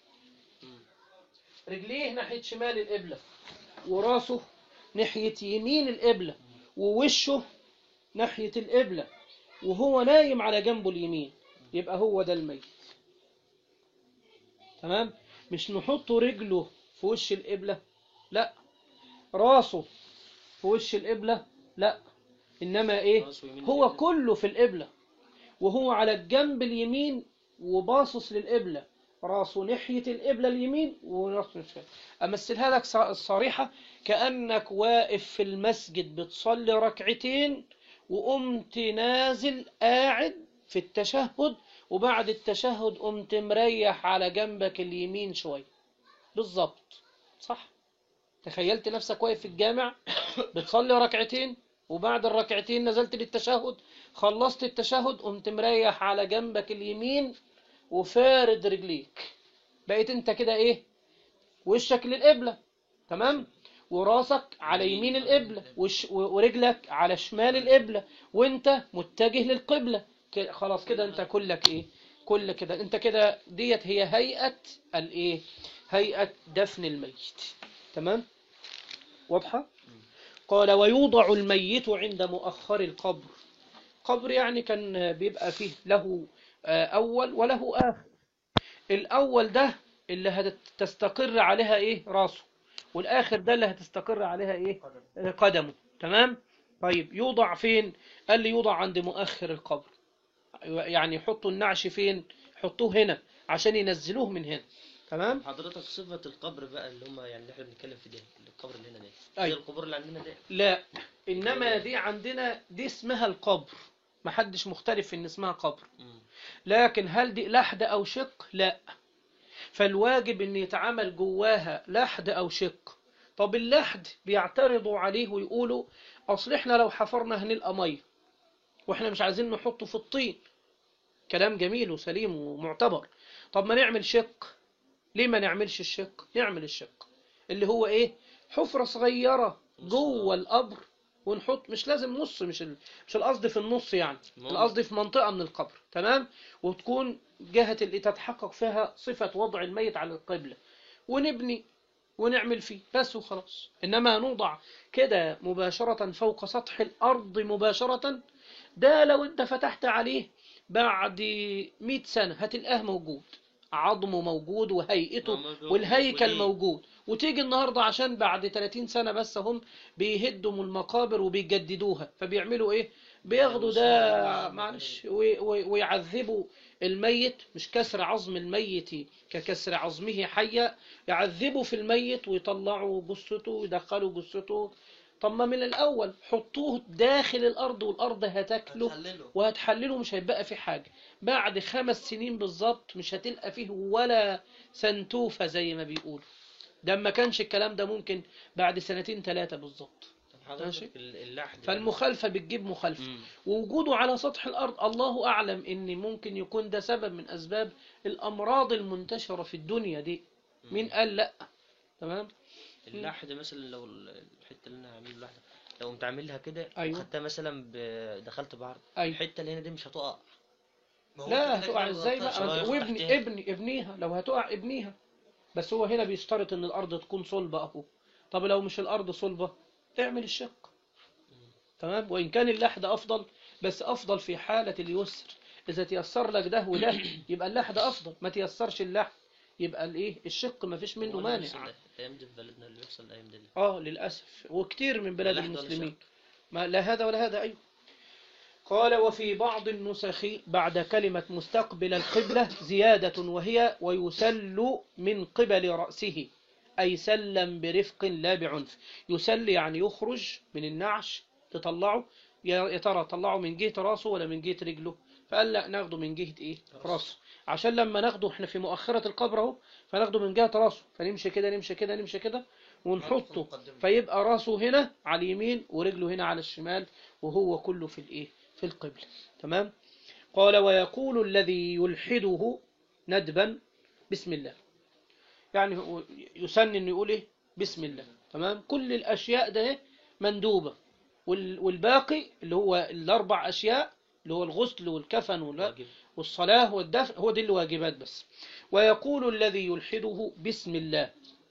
رجليه ناحية شمال القبلة وراسه ناحية يمين القبلة ووشه ناحية القبلة وهو نايم على جنبه اليمين يبقى هو ده الميت تمام مش نحط رجله في وش القبلة لا راسه في وش القبلة لا إنما إيه راسه يمين هو القبلة. كله في القبلة وهو على الجنب اليمين وباصص للقبلة راسه ناحية القبلة اليمين وراسه ناحية أمثلها لك ص- صريحة كأنك واقف في المسجد بتصلي ركعتين وقمت نازل قاعد في التشهد وبعد التشهد قمت مريح على جنبك اليمين شوية بالظبط صح تخيلت نفسك واقف في الجامع بتصلي ركعتين وبعد الركعتين نزلت للتشهد خلصت التشهد قمت مريح على جنبك اليمين وفارد رجليك بقيت انت كده ايه وشك للقبلة تمام وراسك على يمين القبلة وش ورجلك على شمال القبلة وانت متجه للقبلة كده- خلاص كده انت كلك ايه كل كده انت كده ديت هي هيئة الايه هيئة دفن الميت تمام واضحة قال ويوضع الميت عند مؤخر القبر قبر يعني كان بيبقى فيه له آه، أول وله آخر الأول ده اللي هتستقر عليها إيه راسه والآخر ده اللي هتستقر عليها إيه آه، قدمه تمام طيب يوضع فين قال لي يوضع عند مؤخر القبر يعني يحطوا النعش فين يحطوه هنا عشان ينزلوه من هنا تمام حضرتك صفة القبر بقى اللي هم يعني اللي احنا بنتكلم في ده القبر اللي هنا ده أيوة. زي القبور اللي عندنا ده لا إنما دي عندنا دي اسمها القبر محدش مختلف في إن اسمها قبر مم. لكن هل دي لحد أو شق؟ لا فالواجب أن يتعمل جواها لحد أو شق طب اللحد بيعترضوا عليه ويقولوا أصل إحنا لو حفرنا هنلقى مية وإحنا مش عايزين نحطه في الطين كلام جميل وسليم ومعتبر طب ما نعمل شق ليه ما نعملش الشق نعمل الشق اللي هو إيه حفرة صغيرة جوه القبر ونحط مش لازم نص مش ال... مش القصد في النص يعني مم. القصد في منطقة من القبر تمام وتكون جهة اللي تتحقق فيها صفة وضع الميت على القبلة ونبني ونعمل فيه بس وخلاص إنما نوضع كده مباشرة فوق سطح الأرض مباشرة ده لو أنت فتحت عليه بعد مئة سنة هتلقاه موجود عظمه موجود وهيئته موجود. والهيكل وليه؟ موجود وتيجي النهاردة عشان بعد 30 سنة بس هم بيهدوا من المقابر وبيجددوها فبيعملوا ايه بياخدوا ده معلش وي- وي- ويعذبوا الميت مش كسر عظم الميت ككسر عظمه حيا يعذبوا في الميت ويطلعوا جثته ويدخلوا جثته طب ما من الأول حطوه داخل الأرض والأرض هتاكله هتحلله وهتحلله مش هيبقى فيه حاجة بعد خمس سنين بالظبط مش هتلقى فيه ولا سنتوفة زي ما بيقولوا ده ما كانش الكلام ده ممكن بعد سنتين ثلاثة بالظبط طب ماشي. حضرتك ال- اللحد فالمخالفة بتجيب مخالفة مم. ووجوده على سطح الأرض الله أعلم إن ممكن يكون ده سبب من أسباب الأمراض المنتشرة في الدنيا دي مين قال لأ تمام اللحد مثلا لو ال- الحته اللي انا هعمل اللحد لو قمت عاملها كده أيوة. وخدتها مثلا ب... دخلت بعرض أيوة. الحته اللي هنا دي مش هتقع ما هو لا أنت كده هتقع كده ازاي مغطاش. بقى شوية وابني تحتها. ابني ابنيها لو هتقع ابنيها بس هو هنا بيشترط ان الارض تكون صلبة اهو طب لو مش الارض صلبة اعمل الشق تمام وان كان اللحد افضل بس افضل في حالة اليسر اذا تيسر لك ده وده يبقى اللحد افضل ما تيسرش اللحد يبقى الايه الشق ما فيش منه هو اللي بيحصل مانع ده. الايام دي في بلدنا اللي بيحصل الايام دي اه للاسف وكتير من بلاد اللحد ولا المسلمين ما لا هذا ولا هذا ايوه قال وفي بعض النسخ بعد كلمة مستقبل القبلة زيادة وهي ويسل من قبل رأسه أي سلم برفق لا بعنف يسل يعني يخرج من النعش تطلعه يا يا ترى طلعه من جهة راسه ولا من جهة رجله فقال لا ناخده من جهة ايه راسه عشان لما ناخده احنا في مؤخرة القبر اهو فناخده من جهة راسه فنمشي كده نمشي كده نمشي كده ونحطه فيبقى راسه هنا على اليمين ورجله هنا على الشمال وهو كله في الايه في القبلة تمام قال ويقول الذي يلحده ندبا بسم الله يعني هو يسن انه يقول ايه بسم الله تمام كل الاشياء ده إيه؟ مندوبة وال- والباقي اللي هو الاربع اشياء اللي هو الغسل والكفن وال- واجب والصلاة والدفن هو دي الواجبات بس ويقول الذي يلحده بسم الله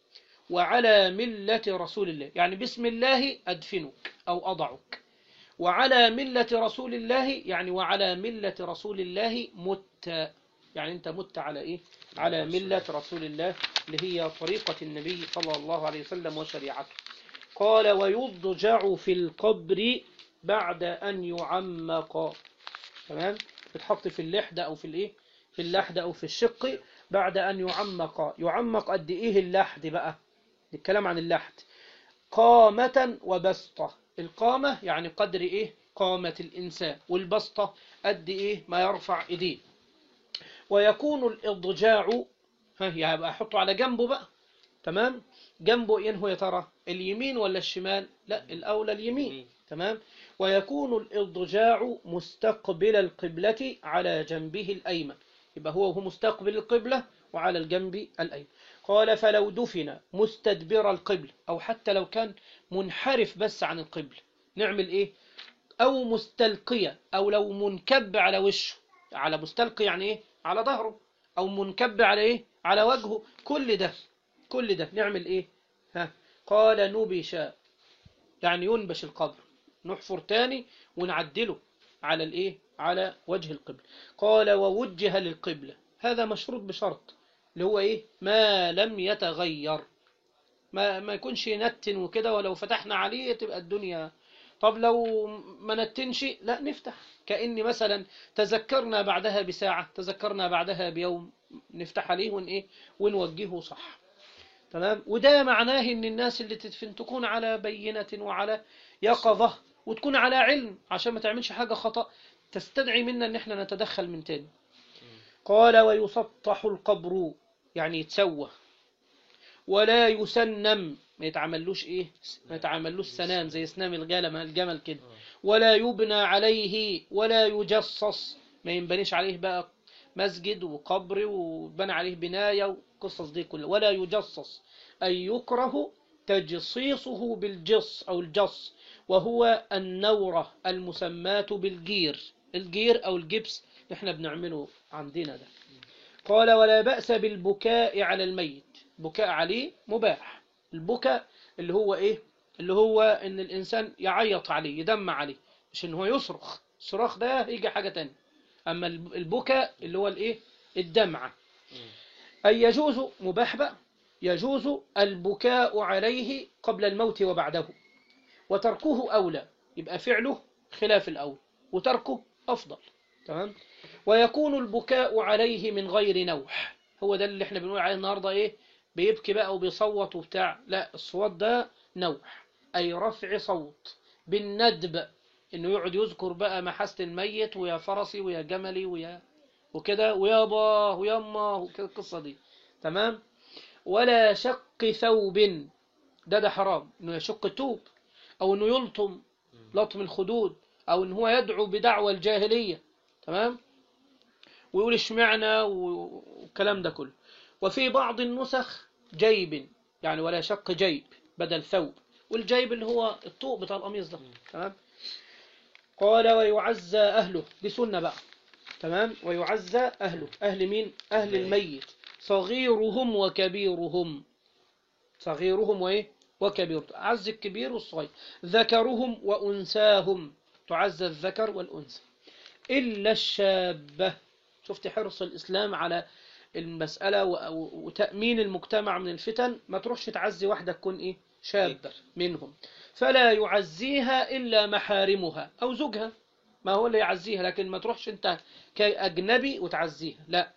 وعلى ملة رسول الله يعني بسم الله أدفنك أو أضعك وعلى ملة رسول الله يعني وعلى ملة رسول الله مت يعني أنت مت على إيه على ملة رسول الله اللي هي طريقة النبي صلى الله عليه وسلم وشريعته قال ويضجع في القبر بعد أن يعمق تمام بتحط في اللحدة أو في الإيه في اللحدة أو في الشق بعد أن يعمق يعمق قد إيه اللحد بقى الكلام عن اللحد قامة وبسطة القامة يعني قدر إيه قامة الإنسان والبسطة قد إيه ما يرفع إيديه ويكون الإضجاع ها يبقى أحطه على جنبه بقى تمام جنبه إيه هو يا ترى اليمين ولا الشمال لا الأولى اليمين تمام ويكون الإضجاع مستقبل القبلة على جنبه الأيمن يبقى هو هو مستقبل القبلة وعلى الجنب الأيمن قال فلو دفن مستدبر القبل أو حتى لو كان منحرف بس عن القبل نعمل إيه أو مستلقية أو لو منكب على وشه على مستلقي يعني إيه على ظهره أو منكب على إيه على وجهه كل ده كل ده نعمل إيه ها قال نبش يعني ينبش القبر نحفر تاني ونعدله على الايه على وجه القبلة قال ووجه للقبلة هذا مشروط بشرط اللي هو ايه ما لم يتغير ما ما يكونش نتن وكده ولو فتحنا عليه تبقى الدنيا طب لو ما نتنش لا نفتح كأن مثلا تذكرنا بعدها بساعة تذكرنا بعدها بيوم نفتح عليه ون ايه ونوجهه صح تمام وده معناه ان الناس اللي تدفن تكون على بينة وعلى يقظة وتكون على علم عشان ما تعملش حاجة خطأ تستدعي منا ان احنا نتدخل من تاني قال ويسطح القبر يعني يتسوى ولا يسنم ما يتعملوش ايه ما يتعملوش سنام زي سنام الجمل الجمل كده ولا يبنى عليه ولا يجصص ما ينبنيش عليه بقى مسجد وقبر وبنى عليه بناية والقصص دي كلها ولا يجصص أي يكره تجصيصه بالجص أو الجص وهو النورة المسماة بالجير الجير أو الجبس اللي احنا بنعمله عندنا ده قال ولا بأس بالبكاء على الميت بكاء عليه مباح البكاء اللي هو ايه اللي هو ان الانسان يعيط عليه يدمع عليه مش ان هو يصرخ الصراخ ده يجي حاجة تانية اما البكاء اللي هو الايه الدمعة أي يجوز مباح بقى يجوز البكاء عليه قبل الموت وبعده وتركه أولى يبقى فعله خلاف الأول وتركه أفضل تمام ويكون البكاء عليه من غير نوح هو ده اللي احنا بنقول عليه النهاردة ايه بيبكي بقى وبيصوت وبتاع لا الصوت ده نوح أي رفع صوت بالندب انه يقعد يذكر بقى محاسن الميت ويا فرسي ويا جملي ويا وكده ويابا ويما وكده القصة دي تمام ولا شق ثوب ده ده حرام انه يشق الثوب او انه يلطم لطم الخدود او ان هو يدعو بدعوى الجاهلية تمام ويقول اشمعنا والكلام ده كله وفي بعض النسخ جيب يعني ولا شق جيب بدل ثوب والجيب اللي هو الطوق بتاع القميص ده تمام قال ويعزى أهله دي سنة بقى تمام ويعزى أهله أهل مين أهل الميت صغيرهم وكبيرهم صغيرهم وإيه وكبير عز الكبير والصغير ذكرهم وأنساهم تعزى الذكر والأنثى إلا الشابة شفت حرص الإسلام على المسألة وتأمين المجتمع من الفتن ما تروحش تعزي واحدة تكون إيه شابة منهم فلا يعزيها إلا محارمها أو زوجها ما هو اللي يعزيها لكن ما تروحش انت كأجنبي وتعزيها لا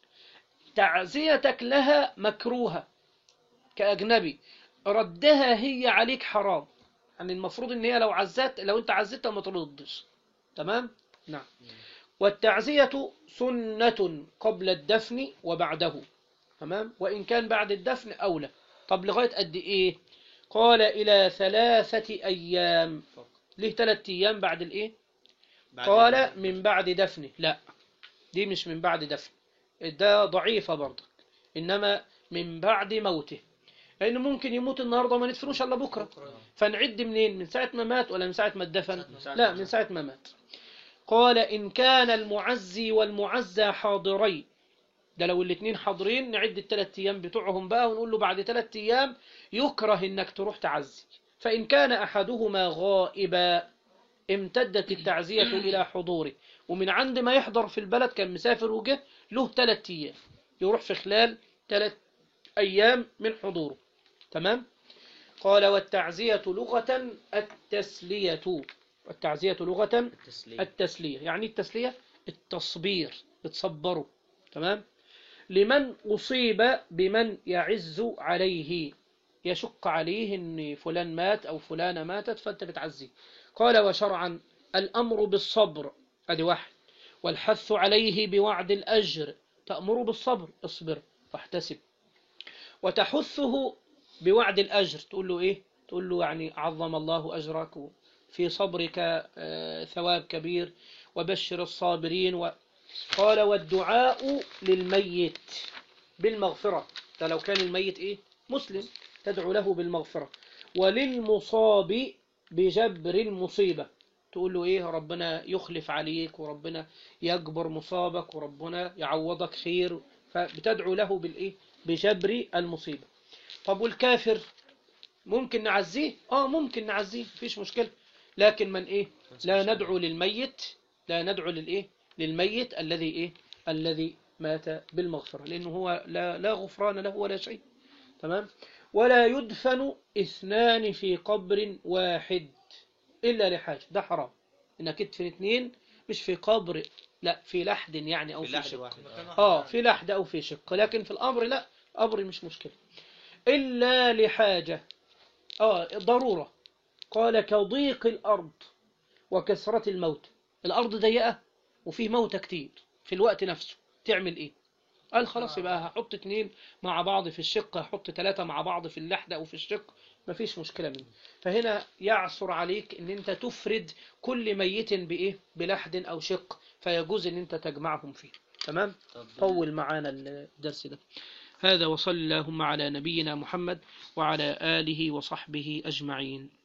تعزيتك لها مكروهة كأجنبي ردها هي عليك حرام يعني المفروض ان هي لو عزت لو انت عزتها ما تردش تمام نعم والتعزية سنة قبل الدفن وبعده تمام وإن كان بعد الدفن أولى طب لغاية قد إيه قال إلى ثلاثة أيام ليه ثلاثة أيام بعد الإيه بعد قال من بعد دفنه لا دي مش من بعد دفن ده ضعيفة برضك إنما من بعد موته لأنه ممكن يموت النهاردة وما ندفنوش إلا بكرة فنعد منين من ساعة ما مات ولا من ساعة ما اتدفن من ساعة لا ما من ساعة ما مات قال إن كان المعزي والمعزى حاضرين ده لو الاثنين حاضرين نعد الثلاث أيام بتوعهم بقى ونقول له بعد ثلاث أيام يكره إنك تروح تعزي فإن كان أحدهما غائبا امتدت التعزية إلى حضوره ومن عند ما يحضر في البلد كان مسافر وجه له ثلاث أيام يروح في خلال ثلاث أيام من حضوره تمام قال والتعزية لغة التسلية والتعزية لغة التسليم التسلية يعني التسلية التصبير بتصبره تمام لمن أصيب بمن يعز عليه يشق عليه ان فلان مات او فلانة ماتت فانت بتعزيه قال وشرعا الامر بالصبر ادي واحد والحث عليه بوعد الاجر تأمر بالصبر اصبر واحتسب وتحثه بوعد الأجر تقول له إيه تقول له يعني عظم الله أجرك في صبرك آه، ثواب كبير وبشر الصابرين و... قال والدعاء للميت بالمغفرة ده لو كان الميت إيه مسلم تدعو له بالمغفرة وللمصاب بجبر المصيبة تقول له إيه ربنا يخلف عليك وربنا يجبر مصابك وربنا يعوضك خير فبتدعو له بالإيه بجبر المصيبة طب والكافر ممكن نعزيه اه ممكن نعزيه مفيش مشكلة لكن من ايه لا ندعو للميت لا ندعو للايه للميت الذي ايه الذي مات بالمغفرة لانه هو لا لا غفران له ولا شيء تمام ولا يدفن اثنان في قبر واحد الا لحاجة ده حرام انك تدفن اثنين مش في قبر لا في لحد يعني او في في لحد شق واحد اه في لحد او في شق لكن في الامر لا امر مش مشكله الا لحاجه اه ضروره قال كضيق الارض وكثره الموت الارض ضيقه وفيه موتى كتير في الوقت نفسه تعمل ايه قال خلاص يبقى هحط اتنين مع بعض في الشق هحط ثلاثة مع بعض في اللحد أو في الشق مفيش مشكلة منه فهنا يعصر عليك ان انت تفرد كل ميت بايه بلحد او شق فيجوز ان انت تجمعهم فيه تمام طب طول معانا الدرس ده هذا وصلى اللهم على نبينا محمد وعلى آله وصحبه أجمعين